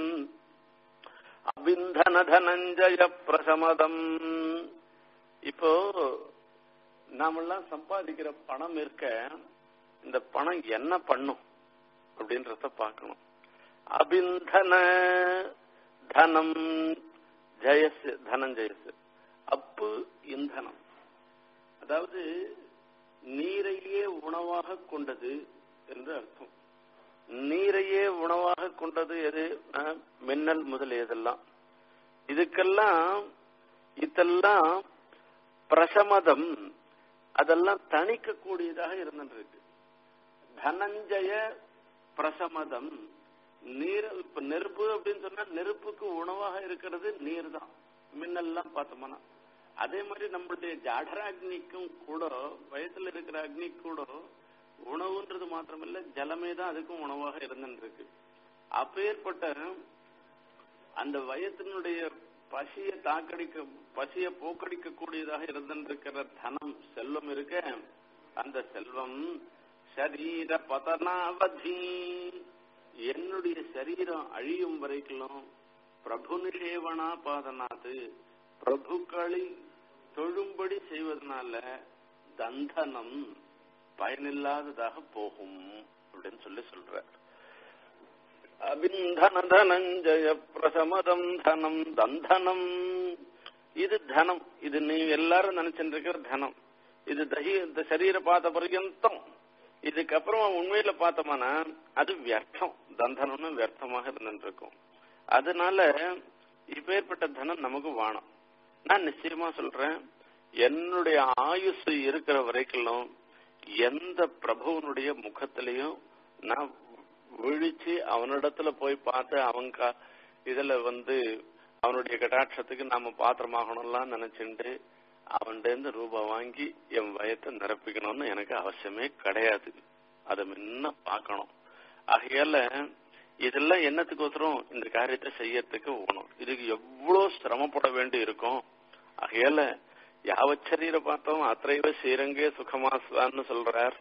அபிந்தன தனஞ்சய பிரசமதம் இப்போ நாமெல்லாம் சம்பாதிக்கிற பணம் இருக்க இந்த பணம் என்ன பண்ணும் அப்படின்றத பார்க்கணும் அபிந்தன தனம் ஜெயஸ் தனஞ்சயஸ் அப்பு இந்தனம் அதாவது நீரையே உணவாக கொண்டது என்று அர்த்தம் நீரையே உணவாக கொண்டது எது மின்னல் முதலியதெல்லாம் இதுக்கெல்லாம் இதெல்லாம் பிரசமதம் அதெல்லாம் தணிக்க கூடியதாக இருந்துருக்கு தனஞ்சய பிரசமதம் நீர் இப்ப நெருப்பு அப்படின்னு சொன்னா நெருப்புக்கு உணவாக இருக்கிறது நீர் தான் மின்னல்லாம் பார்த்தோம்னா அதே மாதிரி நம்மளுடைய ஜாடராக்னிக்கும் கூட வயசுல இருக்கிற அக்னி கூட உணவுன்றது மாத்திரமில்ல ஜலமே தான் அதுக்கும் உணவாக இருந்துருக்கு அப்பேற்பட்ட அந்த வயத்தினுடைய பசிய தாக்கடிக்க பசிய போக்கடிக்க கூடியதாக இருந்திருக்கிற தனம் செல்வம் இருக்க அந்த செல்வம் சரீர பதனாவதி என்னுடைய சரீரம் அழியும் வரைக்கும் பிரபு நிஷேவனா பாதனாது பிரபுக்களை தொழும்படி செய்வதனால தந்தனம் பயனில்லாததாக போகும் அப்படின்னு சொல்லி சொல்றார் அபிந்தன தனஞ்சய பிரசமதம் தனம் தந்தனம் இது தனம் இது நீ எல்லாரும் நினைச்சிட்டு இருக்கிற தனம் இது தகி இந்த சரீர பார்த்த பர்யந்தம் இதுக்கப்புறமா உண்மையில பார்த்தோம்னா அது வியர்த்தம் தந்தனம்னு வியர்த்தமாக இருந்துட்டு இருக்கும் அதனால இப்பேற்பட்ட தனம் நமக்கு வேணும் நான் நிச்சயமா சொல்றேன் என்னுடைய ஆயுசு இருக்கிற வரைக்கும் எந்த பிரபுவனுடைய முகத்திலையும் நான் விழிச்சு அவனிடத்துல போய் பார்த்து அவங்க இதுல வந்து அவனுடைய கட்டாட்சத்துக்கு நாம பாத்திரமாகணும்லாம் நினைச்சுட்டு அவன்கிட்ட இருந்து ரூபா வாங்கி என் வயத்தை நிரப்பிக்கணும்னு எனக்கு அவசியமே கிடையாது அதை முன்ன பார்க்கணும் ஆகையால இதெல்லாம் என்னத்துக்கோசரம் இந்த காரியத்தை செய்யறதுக்கு ஓணும் இதுக்கு எவ்வளவு சிரமப்பட வேண்டி இருக்கும் ஆகையால யாவச்சரீர பார்த்தோம் அத்தைவ ஸ்ரீரங்கே சுகமாஸ்வான்னு சொல்றார்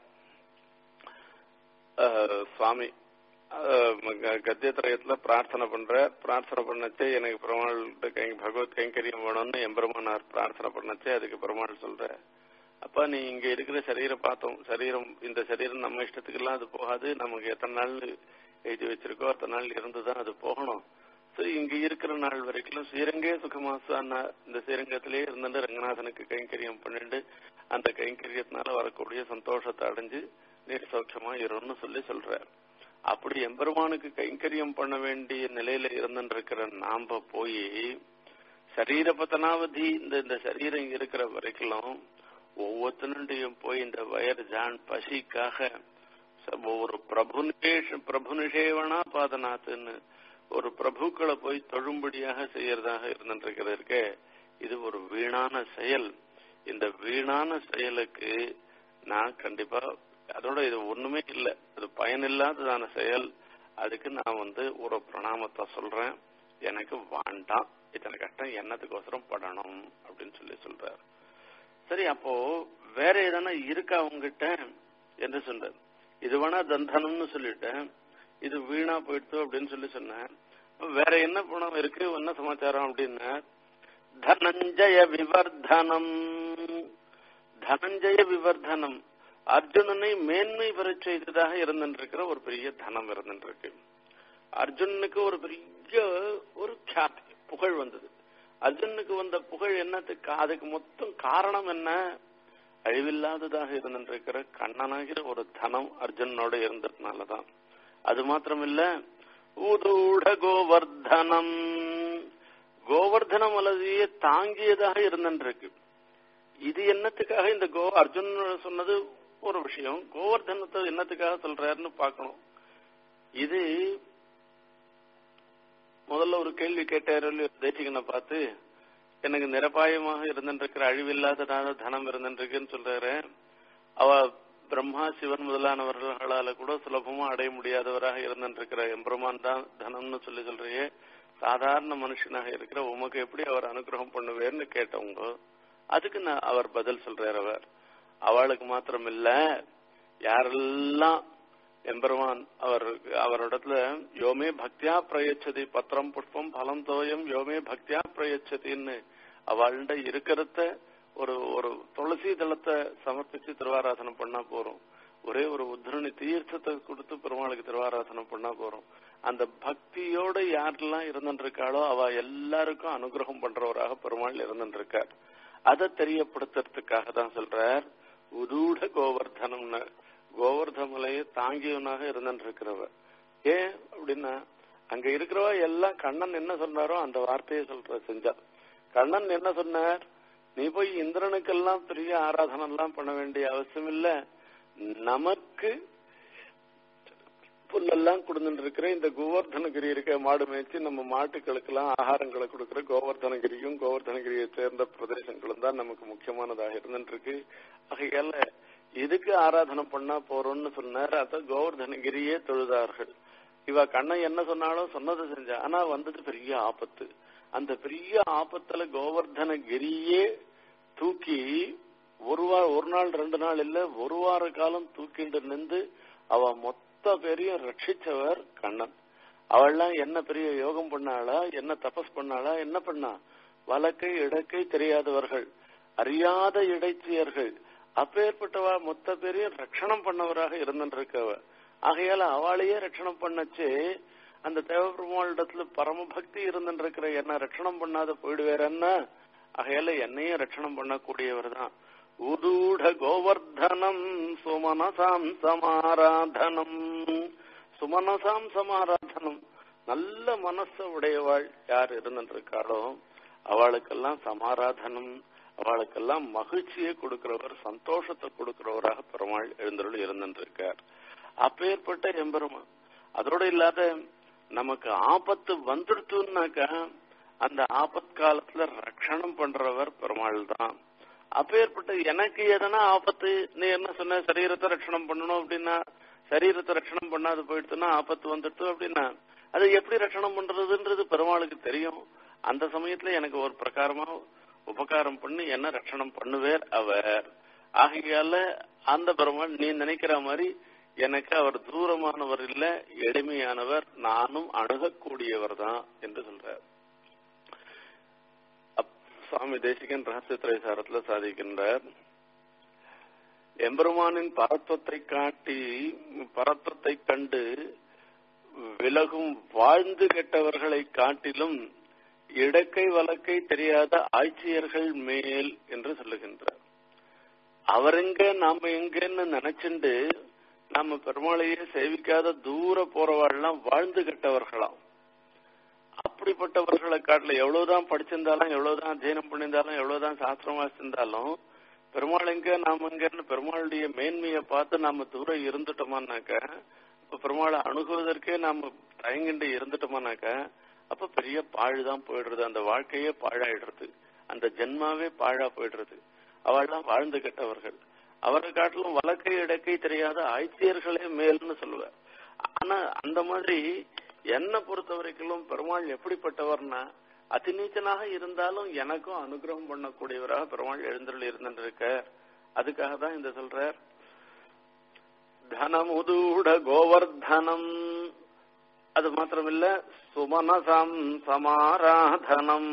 சுவாமி கத்தியத்திரயத்துல பிரார்த்தனை பண்ற பிரார்த்தனை பண்ணச்சே எனக்கு பெருமாள் பகவத் கைங்கரியம் வேணும்னு எம்பெருமானார் பிரார்த்தனை பண்ணச்சே அதுக்கு பெருமாள் சொல்ற அப்ப நீ இங்க இருக்கிற சரீரம் பார்த்தோம் சரீரம் இந்த சரீரம் நம்ம இஷ்டத்துக்கு எல்லாம் அது போகாது நமக்கு எத்தனை நாள் எழுதி வச்சிருக்கோ அத்தனை நாள் இருந்துதான் அது போகணும் சோ இங்க இருக்கிற நாள் வரைக்கும் ஸ்ரீரங்கே சுகமாசான்னா இந்த ஸ்ரீரங்கத்திலேயே இருந்துட்டு ரங்கநாதனுக்கு கைங்கரியம் பண்ணிட்டு அந்த கைங்கரியத்தினால வரக்கூடிய சந்தோஷத்தை அடைஞ்சு நீர் சௌக்கியமா இருன்னு சொல்லி சொல்றார் அப்படி எம்பெருமானுக்கு கைங்கரியம் பண்ண வேண்டிய நிலையில இருந்துருக்கிற நாம போய் சரீர பத்தனாவதி இந்த இந்த சரீரம் இருக்கிற வரைக்கும் ஒவ்வொருத்தனுடையும் போய் இந்த வயர் ஜான் பசிக்காக ஒரு பிரபு நிஷேஷ பிரபு நிஷேவனா பாதநாத்துன்னு ஒரு பிரபுக்களை போய் தொழும்படியாக செய்யறதாக இருந்துருக்கிறதுக்கு இது ஒரு வீணான செயல் இந்த வீணான செயலுக்கு நான் கண்டிப்பா அதோட இது ஒண்ணுமே இல்லை அது பயனில்லாததான செயல் அதுக்கு நான் வந்து ஒரு பிரணாமத்தை சொல்றேன் எனக்கு வேண்டாம் இத்தனை கஷ்டம் என்னத்துக்கோசரம் படணும் அப்படின்னு சொல்லி சொல்றாரு சரி அப்போ வேற எதனா இருக்கா உங்ககிட்ட என்று சொல்றாரு இது வேணா தந்தனம்னு சொல்லிட்டேன் இது வீணா போயிடுத்து அப்படின்னு சொல்லி சொன்னேன் வேற என்ன பணம் இருக்கு என்ன சமாச்சாரம் அப்படின்னா தனஞ்சய விவர்தனம் தனஞ்சய விவர்தனம் அர்ஜுனனை மேன்மை பெற செய்ததாக இருந்துருக்கிற ஒரு பெரிய தனம் இருந்துருக்கு அர்ஜுனனுக்கு ஒரு பெரிய ஒரு கியாதி புகழ் வந்தது அர்ஜுனுக்கு வந்த புகழ் என்னத்துக்கு அதுக்கு மொத்தம் காரணம் என்ன அழிவில்லாததாக இருந்திருக்கிற கண்ணனாகிற ஒரு தனம் அர்ஜுனோட இருந்ததுனாலதான் அது மாத்திரமில்ல ஊதூட கோவர்தனம் கோவர்தன மலதியை தாங்கியதாக இருந்திருக்கு இது என்னத்துக்காக இந்த கோ அர்ஜுன் சொன்னது ஒரு விஷயம் கோவர்தனத்தை என்னத்துக்காக சொல்றாருன்னு பார்க்கணும் இது முதல்ல ஒரு கேள்வி கேட்டாரு தேசிகனை பார்த்து எனக்கு நிரபாயமாக இருந்திருக்கிற அழிவில்லாத தனம் இருந்திருக்குன்னு சொல்றாரு அவ பிரம்மா சிவன் முதலானவர்களால கூட சுலபமா அடைய முடியாதவராக இருந்திருக்கிற எம்பெருமான் தான் தனம்னு சொல்லி சொல்றியே சாதாரண மனுஷனாக இருக்கிற உமக்கு எப்படி அவர் அனுகிரகம் பண்ணுவேர்னு கேட்டவங்க அதுக்கு நான் அவர் பதில் சொல்றார் அவர் அவளுக்கு மாத்திரம் இல்ல யாரெல்லாம் எம்பெருமான் அவர் அவரிடத்துல யோமே பக்தியா பிரயச்சதி பத்திரம் புஷ்பம் பலம் தோயம் யோமே பக்தியா பிரயச்சதின்னு அவள்கிட்ட இருக்கிறத ஒரு ஒரு துளசி தளத்தை சமர்ப்பிச்சு திருவாராசனம் பண்ணா போறோம் ஒரே ஒரு உத்ரணி தீர்த்தத்தை கொடுத்து பெருமாளுக்கு திருவாராசனம் பண்ணா போறோம் அந்த பக்தியோட யாரெல்லாம் இருந்துருக்காளோ அவ எல்லாருக்கும் அனுகிரகம் பண்றவராக பெருமாள் இருந்துருக்கார் அதை தெரியப்படுத்துறதுக்காக தான் சொல்றார் உதூட கோவர்தனம்னு கோவர்தமலையை தாங்கியவனாக இருந்துருக்கிறவர் ஏன் அப்படின்னா அங்க இருக்கிறவ எல்லாம் கண்ணன் என்ன சொன்னாரோ அந்த வார்த்தையை சொல்ற செஞ்சா கண்ணன் என்ன சொன்னார் நீ போய் இந்திரனுக்கெல்லாம் பெரிய ஆராதனை எல்லாம் பண்ண வேண்டிய அவசியம் இல்ல நமக்கு புல்லெல்லாம் கொடுத்துட்டு இருக்கிற இந்த கோவர்தனகிரி இருக்க மாடு மேய்ச்சி நம்ம மாட்டுக்களுக்கெல்லாம் ஆகாரங்களை கொடுக்கிற கோவர்தனகிரியும் கோவர்தனகிரியை சேர்ந்த பிரதேசங்களும் தான் நமக்கு முக்கியமானதாக இருந்துட்டு இருக்கு ஆகையால இதுக்கு ஆராதனை பண்ணா போறோம்னு சொன்னார் அத கோவர்தனகிரியே தொழுதார்கள் இவ கண்ணன் என்ன சொன்னாலும் சொன்னதை செஞ்சா ஆனா வந்தது பெரிய ஆபத்து அந்த பெரிய ஆபத்துல கோவர்தனகிரியே தூக்கி ஒரு வா ஒரு நாள் ரெண்டு நாள் இல்ல ஒரு வார காலம் தூக்கிட்டு நின்று அவ மொத்த பேரையும் ரட்சிச்சவர் கண்ணன் அவள்லாம் என்ன பெரிய யோகம் பண்ணாளா என்ன தபஸ் பண்ணாளா என்ன பண்ணா வழக்கை இடக்கை தெரியாதவர்கள் அறியாத இடைச்சியர்கள் அப்பேற்பட்டவா மொத்த பேரையும் ரட்சணம் பண்ணவராக இருந்துருக்கவ ஆகையால அவளையே ரட்சணம் பண்ணச்சு அந்த தேவபெருமாளிடத்துல பரம பக்தி இருந்துருக்கிற என்ன ரட்சணம் பண்ணாத போயிடுவேறன்னா ஆகையால என்னையும் ரட்சணம் பண்ணக்கூடியவர் தான் உதூட கோவர்தனம் சுமனசாம் சமாராதனம் சுமனசாம் சமாராதனம் நல்ல மனச உடையவாள் யார் இருந்துருக்காளோ அவளுக்கெல்லாம் சமாராதனம் அவளுக்கெல்லாம் மகிழ்ச்சியை கொடுக்கிறவர் சந்தோஷத்தை கொடுக்கிறவராக பெருமாள் எழுந்தருள் இருந்திருக்கார் அப்பேற்பட்ட எம்பெருமான் அதோட இல்லாத நமக்கு ஆபத்து வந்துடுத்துனாக்கா அந்த ஆபத் காலத்துல ரட்சணம் பண்றவர் பெருமாள் தான் அப்பேற்பட்ட எனக்கு எதனா ஆபத்து நீ என்ன சொன்ன சரீரத்தை ரட்சணம் பண்ணணும் அப்படின்னா சரீரத்தை ரட்சணம் பண்ணாது போயிடுச்சுன்னா ஆபத்து வந்துடுத்து அப்படின்னா அது எப்படி ரட்சணம் பண்றதுன்றது பெருமாளுக்கு தெரியும் அந்த சமயத்துல எனக்கு ஒரு பிரகாரமா உபகாரம் பண்ணி என்ன ரட்சணம் பண்ணுவேர் அவர் ஆகையால அந்த பெருமாள் நீ நினைக்கிற மாதிரி எனக்கு அவர் தூரமானவர் இல்ல எளிமையானவர் நானும் அணுகக்கூடியவர் தான் என்று சொல்றார் சுவாமி தேசிகன் ரகசிய திரைசாரத்துல சாதிக்கின்றார் எம்பெருமானின் பரத்துவத்தை காட்டி பரத்துவத்தை கண்டு விலகும் வாழ்ந்து கெட்டவர்களை காட்டிலும் இடக்கை வழக்கை தெரியாத ஆட்சியர்கள் மேல் என்று சொல்லுகின்றார் அவர் எங்க நாம எங்கன்னு நினைச்சுண்டு நாம பெருமாளையே சேவிக்காத தூர போறவாள்லாம் வாழ்ந்து கெட்டவர்களாம் அப்படிப்பட்டவர்களை காட்டுல எவ்வளவுதான் படிச்சிருந்தாலும் எவ்வளவுதான் அத்தியனம் பண்ணியிருந்தாலும் எவ்வளவுதான் சாஸ்திரம் வாசிச்சிருந்தாலும் பெருமாள் எங்க நாம எங்கன்னு பெருமாளுடைய மேன்மையை பார்த்து நாம தூரம் இருந்துட்டோமானாக்க இப்ப பெருமாளை அணுகுவதற்கே நாம தயங்கிண்டு இருந்துட்டோமானாக்க அப்ப பெரிய பாழ் தான் போயிடுறது அந்த வாழ்க்கையே பாழாயிடுறது அந்த ஜென்மாவே பாழா போயிடுறது அவள்லாம் வாழ்ந்து கெட்டவர்கள் அவரை காட்டிலும் வழக்கை இடக்கை தெரியாத ஆய்ச்சியர்களே மேல்னு சொல்லுவார் ஆனா அந்த மாதிரி என்னை பொறுத்த வரைக்கும் பெருமாள் எப்படிப்பட்டவர்னா அதிநீச்சனாக இருந்தாலும் எனக்கும் அனுகிரகம் பண்ணக்கூடியவராக பெருமாள் எழுந்தருள் இருந்திருக்க அதுக்காக தான் இந்த சொல்றார் தனமுதூட கோவர்தனம் அது மாத்திரமில்ல சுமனசாம் சமாராதனம்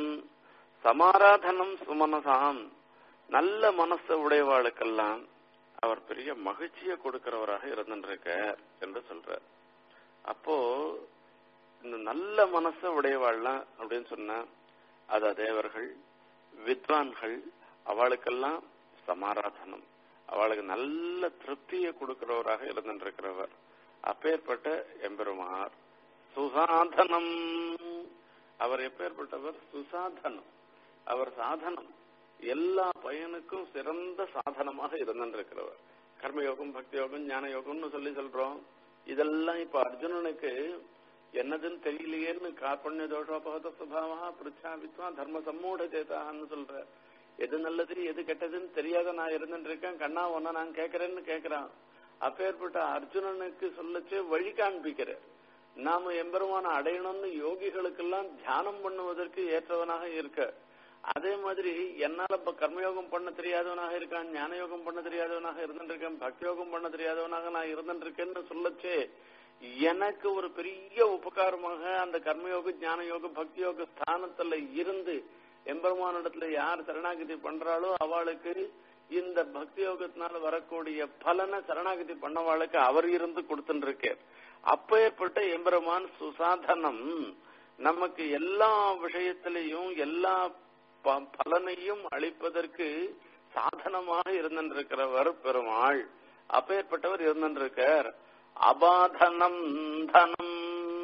சமாராதனம் சுமனசாம் நல்ல மனச உடையவாளுக்கெல்லாம் அவர் பெரிய மகிழ்ச்சியை கொடுக்கிறவராக இருந்திருக்க என்று சொல்றார் அப்போ இந்த நல்ல மனச உடையவாள்லாம் அப்படின்னு சொன்னா அது தேவர்கள் வித்வான்கள் அவளுக்கெல்லாம் சமாராதனம் அவளுக்கு நல்ல திருப்தியை கொடுக்கிறவராக இருந்திருக்கிறவர் அப்பேற்பட்ட எம்பெருமார் சுசாதனம் அவர் எப்பேற்பட்டவர் சுசாதனம் அவர் சாதனம் எல்லா பயனுக்கும் சிறந்த சாதனமாக இருந்திருக்கிறவர் கர்மயோகம் பக்தி யோகம் ஞான யோகம்னு சொல்லி சொல்றோம் இதெல்லாம் இப்ப அர்ஜுனனுக்கு என்னதுன்னு தெரியலையேன்னு கார்பண்ய தோஷோபகத சுபாவா பிரிச்சா வித்வா தர்ம சம்மூட சேதான்னு சொல்ற எது நல்லது எது கெட்டதுன்னு தெரியாத நான் இருந்துட்டு இருக்கேன் கண்ணா ஒன்ன நான் கேட்கறேன்னு கேட்கிறான் அப்பேற்பட்ட அர்ஜுனனுக்கு சொல்லச்சு வழி காண்பிக்கிற நாம எம்பெருமான அடையணும்னு யோகிகளுக்கெல்லாம் தியானம் பண்ணுவதற்கு ஏற்றவனாக இருக்க அதே மாதிரி என்னால இப்ப கர்மயோகம் பண்ண தெரியாதவனாக இருக்கான் ஞான யோகம் பண்ண தெரியாதவனாக இருந்துட்டு இருக்கேன் பக்தி யோகம் பண்ண தெரியாதவனாக நான் இருந்துட்டு இருக்கேன்னு சொல்லச்சே எனக்கு ஒரு பெரிய உபகாரமாக அந்த கர்மயோக ஞான யோக பக்தி யோக ஸ்தானத்துல இருந்து எம்பெருமானிடத்துல யார் சரணாகதி பண்றாளோ அவளுக்கு இந்த பக்தி யோகத்தினால வரக்கூடிய பலனை சரணாகதி பண்ணவாளுக்கு அவர் இருந்து கொடுத்துட்டு இருக்கார் அப்பேற்பட்ட எம்பெருமான் சுசாதனம் நமக்கு எல்லா விஷயத்திலையும் எல்லா பலனையும் அளிப்பதற்கு சாதனமாக இருந்திருக்கிறவர் பெருமாள் அப்பேற்பட்டவர் இருந்திருக்கார் அபாதனம் தனம்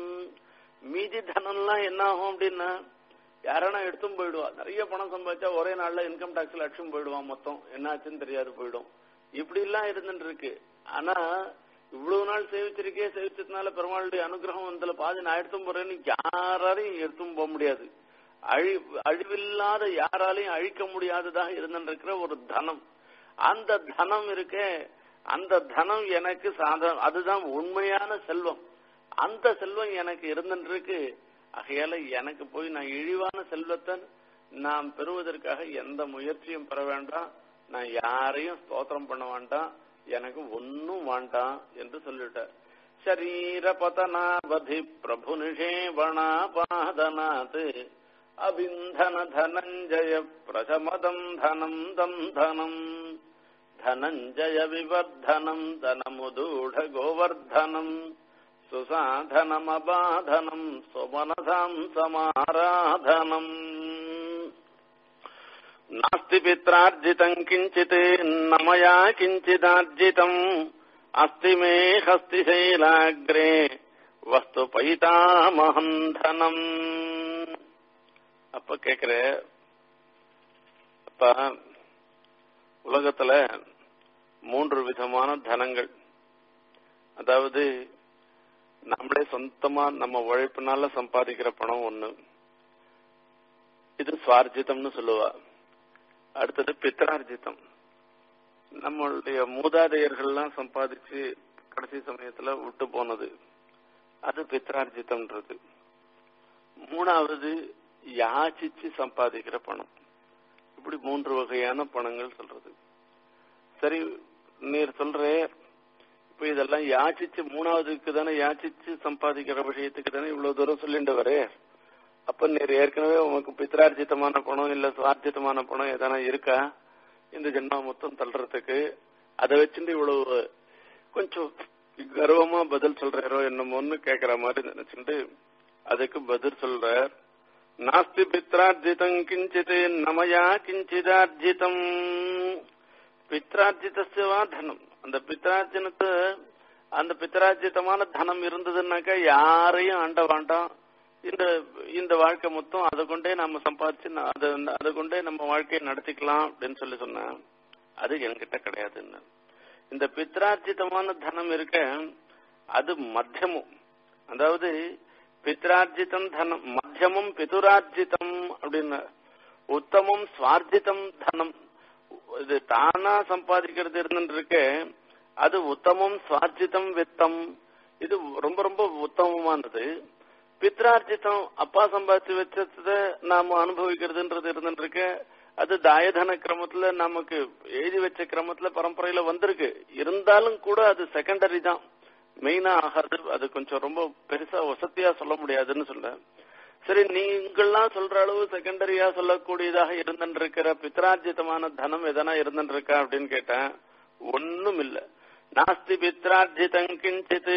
மீதி தனம்லாம் என்ன ஆகும் அப்படின்னா யாரானா எடுத்தும் போயிடுவா நிறைய பணம் சம்பாதிச்சா ஒரே நாள்ல இன்கம் டாக்ஸ்ல அடிச்சும் போயிடுவான் மொத்தம் என்னாச்சுன்னு தெரியாது போயிடும் இப்படி எல்லாம் இருந்துட்டு இருக்கு ஆனா இவ்வளவு நாள் சேவிச்சிருக்கே சேவிச்சதுனால பெருமாளுடைய அனுகிரகம் வந்ததுல பாதி நான் எடுத்தும் போறேன்னு யாராலையும் எடுத்தும் போக முடியாது அழி அழிவில்லாத யாராலையும் அழிக்க முடியாததாக இருந்திருக்கிற ஒரு தனம் அந்த தனம் இருக்கே அந்த தனம் எனக்கு சாதம் அதுதான் உண்மையான செல்வம் அந்த செல்வம் எனக்கு இருந்துருக்கு ஆகையால எனக்கு போய் நான் இழிவான செல்வத்தை நாம் பெறுவதற்காக எந்த முயற்சியும் பெற வேண்டாம் நான் யாரையும் ஸ்தோத்திரம் பண்ண வேண்டாம் எனக்கு ஒன்னும் வேண்டாம் என்று சொல்லிட்டார் சரீர பதனாவதி பிரபு நிஷேவணா பாதனாத் அபிந்தன தனஞ்சய பிரசமதம் தனம் தம் தனம் धनञ्जय विवर्धनम् धनमुदूढ गोवर्धनम् सुसाधनमबाधनम् स्वमनसाम् समाराधनम् नास्ति पित्रार्जितम् किञ्चित् न मया किञ्चिदार्जितम् अस्ति मे हस्तिशैलाग्रे வஸ்து பைதாமகம் தனம் அப்ப கேக்குற அப்ப உலகத்துல மூன்று விதமான தனங்கள் அதாவது நம்மளே சொந்தமா நம்ம உழைப்பினால சம்பாதிக்கிற பணம் ஒண்ணு இது சுவார்ஜிதம்னு சொல்லுவா அடுத்தது பித்ரார்ஜிதம் நம்மளுடைய மூதாதையர்கள்லாம் சம்பாதிச்சு கடைசி சமயத்துல விட்டு போனது அது பித்ரார்ஜிதம்ன்றது மூணாவது யாச்சிச்சு சம்பாதிக்கிற பணம் இப்படி மூன்று வகையான பணங்கள் சொல்றது சரி நீர் சொல்ற இப்ப இதெல்லாம் யாச்சிச்சு மூணாவதுக்கு தானே யாச்சிச்சு சம்பாதிக்கிற விஷயத்துக்கு தானே இவ்வளவு தூரம் சொல்லிட்டு வரே அப்ப நீர் ஏற்கனவே உனக்கு பித்ரார்ஜிதமான பணம் இல்ல சுவார்ஜிதமான பணம் எதனா இருக்கா இந்த ஜென்மா மொத்தம் தள்ளுறதுக்கு அதை வச்சுட்டு இவ்வளவு கொஞ்சம் கர்வமா பதில் சொல்றாரோ என்னமோன்னு கேக்குற மாதிரி நினைச்சுட்டு அதுக்கு பதில் சொல்ற நாஸ்தி பித்ரார்ஜிதம் கிஞ்சித் நமயா கிஞ்சிதார்ஜிதம் பித்ரார்ஜிதவா தனம் அந்த பித்ரார்ஜனத்தை அந்த பித்ரார்ஜிதமான தனம் இருந்ததுன்னாக்கா யாரையும் ஆண்ட வேண்டாம் இந்த இந்த வாழ்க்கை மொத்தம் அதை கொண்டே நம்ம சம்பாதிச்சு அதை அதை கொண்டே நம்ம வாழ்க்கையை நடத்திக்கலாம் அப்படின்னு சொல்லி சொன்ன அது என்கிட்ட கிடையாதுன்னு இந்த பித்ரார்ஜிதமான தனம் இருக்க அது மத்தியமும் அதாவது பித்ரார்ஜிதம் தனம் மத்தியமும் பிதுரார்ஜிதம் அப்படின்னு உத்தமம் சுவார்ஜிதம் தனம் இது தானா சம்பாதிக்கிறது இருந்துருக்கு அது உத்தமம் சுவார்ஜிதம் வித்தம் இது ரொம்ப ரொம்ப உத்தமமானது பித்ரார்ஜிதம் அப்பா சம்பாதிச்சு வச்சத நாம அனுபவிக்கிறதுன்றது இருந்துருக்கு அது தாயதன கிரமத்துல நமக்கு எழுதி வச்ச கிரமத்துல பரம்பரையில வந்திருக்கு இருந்தாலும் கூட அது செகண்டரி தான் மெயினா ஆகாது அது கொஞ்சம் ரொம்ப பெருசா வசதியா சொல்ல முடியாதுன்னு சொல்ல சரி நீங்கள்லாம் சொல்ற அளவு செகண்டரியா சொல்லக்கூடியதாக இருந்திருக்கிற பித்ரார்ஜிதமான தனம் எதனா இருந்திருக்கா அப்படின்னு கேட்டேன் ஒண்ணும் இல்ல நாஸ்தி பித்ரார்ஜிதம் கிஞ்சித்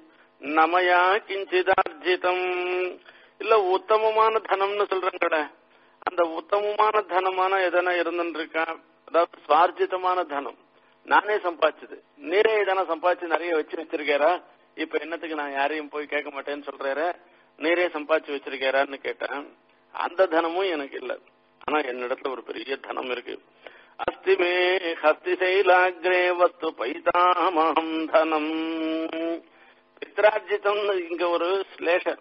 நமயா கிஞ்சிதார்ஜிதம் இல்ல உத்தமமான தனம்னு சொல்றேன் அந்த உத்தமமான தனமான எதனா இருந்துருக்கா அதாவது சுவார்ஜிதமான தனம் நானே சம்பாதிச்சது நீரே எதனா சம்பாதிச்சு நிறைய வச்சு வச்சிருக்காரா இப்ப என்னத்துக்கு நான் யாரையும் போய் கேட்க மாட்டேன்னு சொல்றாரு நீரே சம்பாதிச்சு வச்சிருக்காரான்னு கேட்டேன் அந்த தனமும் எனக்கு இல்ல ஆனா என்னிடத்துல ஒரு பெரிய தனம் இருக்கு அஸ்தி மே ஹஸ்தி சைலாகிரே வஸ்து பைதாமகம் தனம் பித்ரார்ஜிதம் இங்க ஒரு ஸ்லேஷன்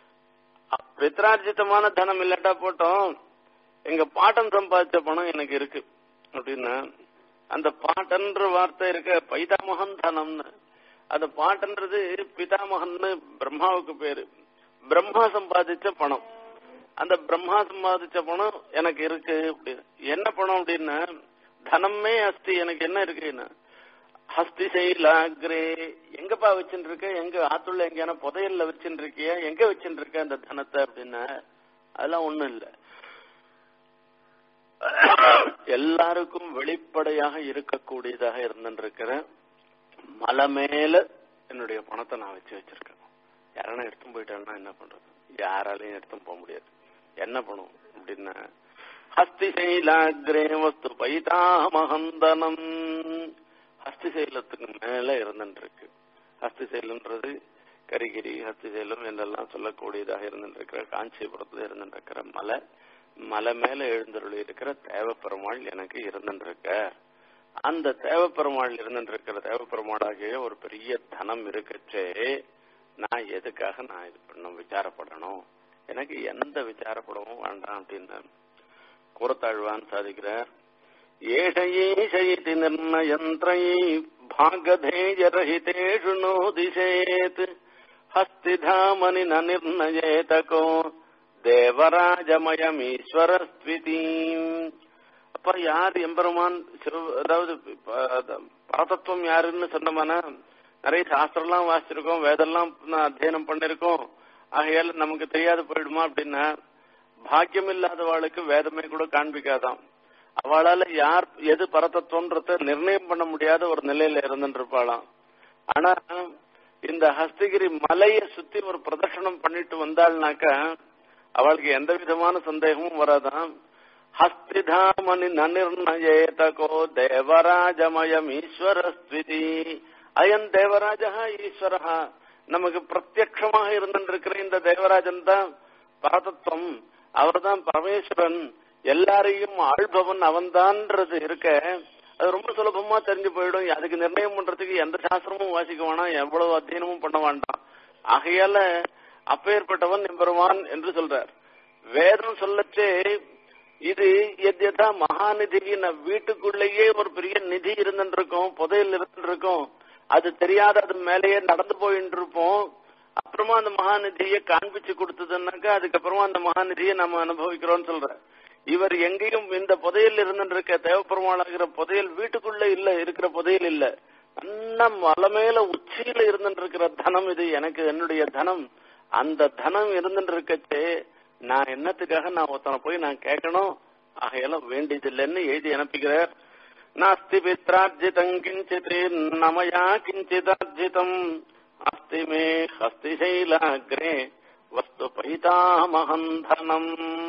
பித்ரார்ஜிதமான தனம் இல்லாட்டா போட்டோம் எங்க பாட்டன் சம்பாதிச்ச பணம் எனக்கு இருக்கு அப்படின்னா அந்த பாட்டன்ற வார்த்தை இருக்க பைதாமகன் தனம்னு அந்த பாட்டன்றது பிதாமகன்னு பிரம்மாவுக்கு பேரு பிரம்மா சம்பாதிச்ச பணம் அந்த பிரம்மா சம்பாதிச்ச பணம் எனக்கு இருக்கு அப்படின்னு என்ன பணம் அப்படின்னா தனமே அஸ்தி எனக்கு என்ன இருக்குன்னா ஹஸ்தி செயலாகிரே எங்கப்பா வச்சுட்டு இருக்க எங்க ஆத்துள்ள எங்கேயான புதையல்ல வச்சுட்டு இருக்கியா எங்க வச்சுட்டு இருக்க அந்த தனத்தை அப்படின்னா அதெல்லாம் ஒண்ணும் இல்ல எல்லாருக்கும் வெளிப்படையாக இருக்கக்கூடியதாக இருந்துருக்கிற மலை மேல என்னுடைய பணத்தை நான் வச்சு வச்சிருக்கேன் யாரான எடுத்து போயிட்டாங்கன்னா என்ன பண்றது யாராலையும் எடுத்து போக முடியாது என்ன பண்ணும் அப்படின்னா ஹஸ்தி செயலாகிரே வஸ்து பைதாமகந்தனம் ஹஸ்திசைலத்துக்கு மேல இருந்துருக்கு ஹஸ்திசைலம்ன்றது கரிகிரி ஹஸ்திசைலம் என்றெல்லாம் சொல்லக்கூடியதாக இருந்துருக்கிற காஞ்சிபுரத்துல இருந்துருக்கிற மலை மலை மேல எழுந்தருளி இருக்கிற தேவப்பெருமாள் எனக்கு இருந்துருக்க அந்த தேவப்பெருமாள் இருந்துருக்கிற தேவப்பெருமாளாகிய ஒரு பெரிய தனம் இருக்கச்சே நான் எதுக்காக நான் இது பண்ண விசாரப்படணும் எனக்கு எந்த விசாரப்படவும் வேண்டாம் அப்படின்னு கூறத்தாழ்வான் சாதிக்கிறார் ஏஷ ஈஷ இதி நிர்ணயந்திரை भागधेयरहितेषु नो दिशेत् हस्तिधामनि न निर्णयेतको தேவராஜமயமீஸ்வரஸ்விதி அப்ப யார் எம்பெருமான் சிவ அதாவது பரதத்துவம் யாருன்னு சொன்னோம்னா நிறைய சாஸ்திரம்லாம் வாசிச்சிருக்கோம் வேதம்லாம் அத்தியனம் பண்ணிருக்கோம் ஆகையால நமக்கு தெரியாது போயிடுமா அப்படின்னா பாக்கியம் இல்லாதவாளுக்கு வேதமே கூட காண்பிக்காதாம் அவளால யார் எது பரதத்துவம்ன்றத நிர்ணயம் பண்ண முடியாத ஒரு நிலையில இருந்துட்டு இருப்பாளாம் ஆனா இந்த ஹஸ்தகிரி மலையை சுத்தி ஒரு பிரதட்சணம் பண்ணிட்டு வந்தாள்னாக்க அவளுக்கு எந்த விதமான சந்தேகமும் வராதான் ஹஸ்திதாமணி நனிர்ணயேதகோ தேவராஜமயம் ஈஸ்வரஸ்விதி அயன் தேவராஜா ஈஸ்வரஹா நமக்கு பிரத்யட்சமாக இருந்திருக்கிற இந்த தேவராஜன் தான் பரதத்துவம் அவர்தான் பரமேஸ்வரன் எல்லாரையும் ஆள்பவன் அவன்தான்ன்றது இருக்க அது ரொம்ப சுலபமா தெரிஞ்சு போயிடும் அதுக்கு நிர்ணயம் பண்றதுக்கு எந்த சாஸ்திரமும் வாசிக்க வேணாம் எவ்வளவு அத்தியனமும் பண்ண வேண்டாம் ஆகையால அப்பேற்பட்டவன் எம்பெருமான் என்று சொல்றார் வேதம் சொல்லச்சே இது எத்யதா மகாநிதி வீட்டுக்குள்ளேயே ஒரு பெரிய நிதி இருந்துருக்கும் புதையல் இருந்துருக்கும் அது தெரியாத அது மேலேயே நடந்து போயிட்டு இருப்போம் அப்புறமா அந்த மகாநிதியை காண்பிச்சு கொடுத்ததுன்னாக்கா அதுக்கப்புறமா அந்த மகாநிதியை நம்ம அனுபவிக்கிறோம்னு சொல்ற இவர் எங்கேயும் இந்த புதையல் இருந்துட்டு இருக்க தேவப்பெருமாளாகிற புதையல் வீட்டுக்குள்ள இல்ல இருக்கிற புதையல் இல்ல நல்ல மலை மேல உச்சியில இருந்துட்டு இருக்கிற தனம் இது எனக்கு என்னுடைய தனம் அந்த தனம் இருந்துட்டு இருக்கச்சே நான் என்னத்துக்காக நான் ஒருத்தனை போய் நான் கேட்கணும் ஆகையெல்லாம் வேண்டியதில்லைன்னு எழுதி அனுப்புகிறார் நாஸ்தி பித்ரார்ஜிதம் கிஞ்சித் நமயா கிஞ்சிதார்ஜிதம் அஸ்தி மே ஹஸ்திசைலாகிரே வஸ்து பைதாமகம் தனம்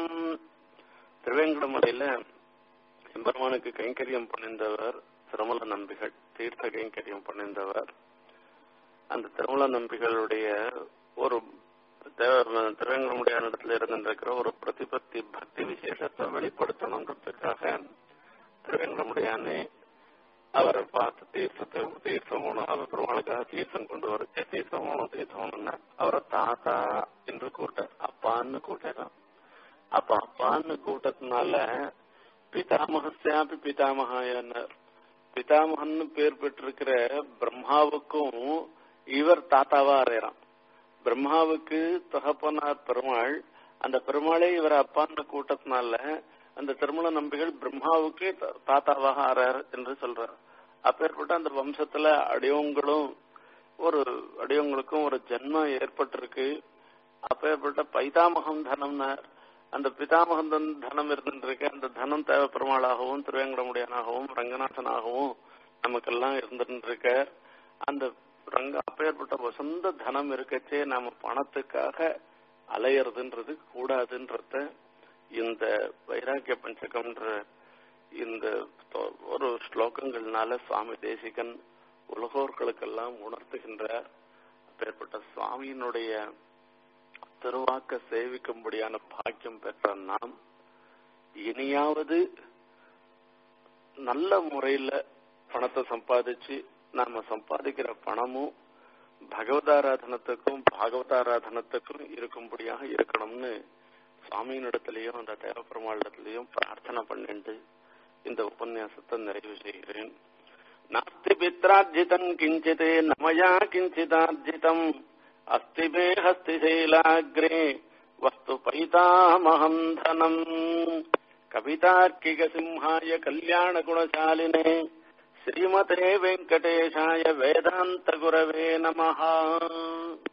திருவேங்கடமலையில எம்பெருமானுக்கு கைங்கரியம் பண்ணிந்தவர் திருமல நம்பிகள் தீர்த்த கைங்கரியம் பண்ணிந்தவர் அந்த திருமல நம்பிகளுடைய ஒரு திருவேங்கடமுடியானிடத்துல இருந்திருக்கிற ஒரு பிரதிபத்தி பக்தி விசேஷத்தை வெளிப்படுத்தணுன்றதுக்காக திருவேங்கடமுடியானே அவரை பார்த்து தீர்த்தத்தை தீர்த்தம் போகணும் அவர் பெருமாளுக்காக தீர்த்தம் கொண்டு வர தீர்த்தம் போகணும் தீர்த்தம் போகணும்னா அவரை தாத்தா என்று கூட்டார் அப்பான்னு கூட்டாராம் அப்ப அப்பான்னு கூட்டத்தினால பிதாமகசியாபி பிதாமகாயனர் பிதாமகன்னு பேர் பெற்றிருக்கிற பிரம்மாவுக்கும் இவர் தாத்தாவா அறையறான் பிரம்மாவுக்கு தகப்பனார் பெருமாள் அந்த பெருமாளே இவர் அப்பான்னு கூட்டத்தினால அந்த திருமண நம்பிகள் பிரம்மாவுக்கு தாத்தாவாக ஆறார் என்று சொல்றார் அப்பேற்பட்ட அந்த வம்சத்துல அடியவங்களும் ஒரு அடியவங்களுக்கும் ஒரு ஜென்மம் ஏற்பட்டிருக்கு அப்பேற்பட்ட பைதாமகம் தனம்னார் அந்த பிதாமகந்தன் தனம் இருந்துருக்கு அந்த தனம் தேவ பெருமாளாகவும் திருவேங்கடமுடியானாகவும் ரங்கநாதனாகவும் நமக்கெல்லாம் இருந்துருக்க அந்த ரங்க அப்பேற்பட்ட வசந்த தனம் இருக்கச்சே நாம பணத்துக்காக அலையறதுன்றது கூடாதுன்றத இந்த வைராக்கிய பஞ்சகம்ன்ற இந்த ஒரு ஸ்லோகங்கள்னால சுவாமி தேசிகன் உலகோர்களுக்கெல்லாம் உணர்த்துகின்றார் அப்பேற்பட்ட சுவாமியினுடைய திருவாக்க சேவிக்கும்படியான பாக்கியம் பெற்ற நாம் இனியாவது நல்ல முறையில பணத்தை சம்பாதிச்சு நாம சம்பாதிக்கிற பணமும் பகவதாராதனத்துக்கும் பாகவதாராதனத்துக்கும் இருக்கும்படியாக இருக்கணும்னு சுவாமியினிடத்திலையும் அந்த தேவப்பெருமாளிடத்திலையும் பிரார்த்தனை பண்ணிட்டு இந்த உபன்யாசத்தை நிறைவு செய்கிறேன் நாஸ்தி பித்ரார்ஜிதம் கிஞ்சித் நமயா கிஞ்சிதார்ஜிதம் अस्ति मे हस्तिशैलाग्रे वस्तु पैतामहम् धनम् कवितार्किकसिंहाय कल्याणगुणशालिने श्रीमते वेङ्कटेशाय वेदान्तगुरवे नमः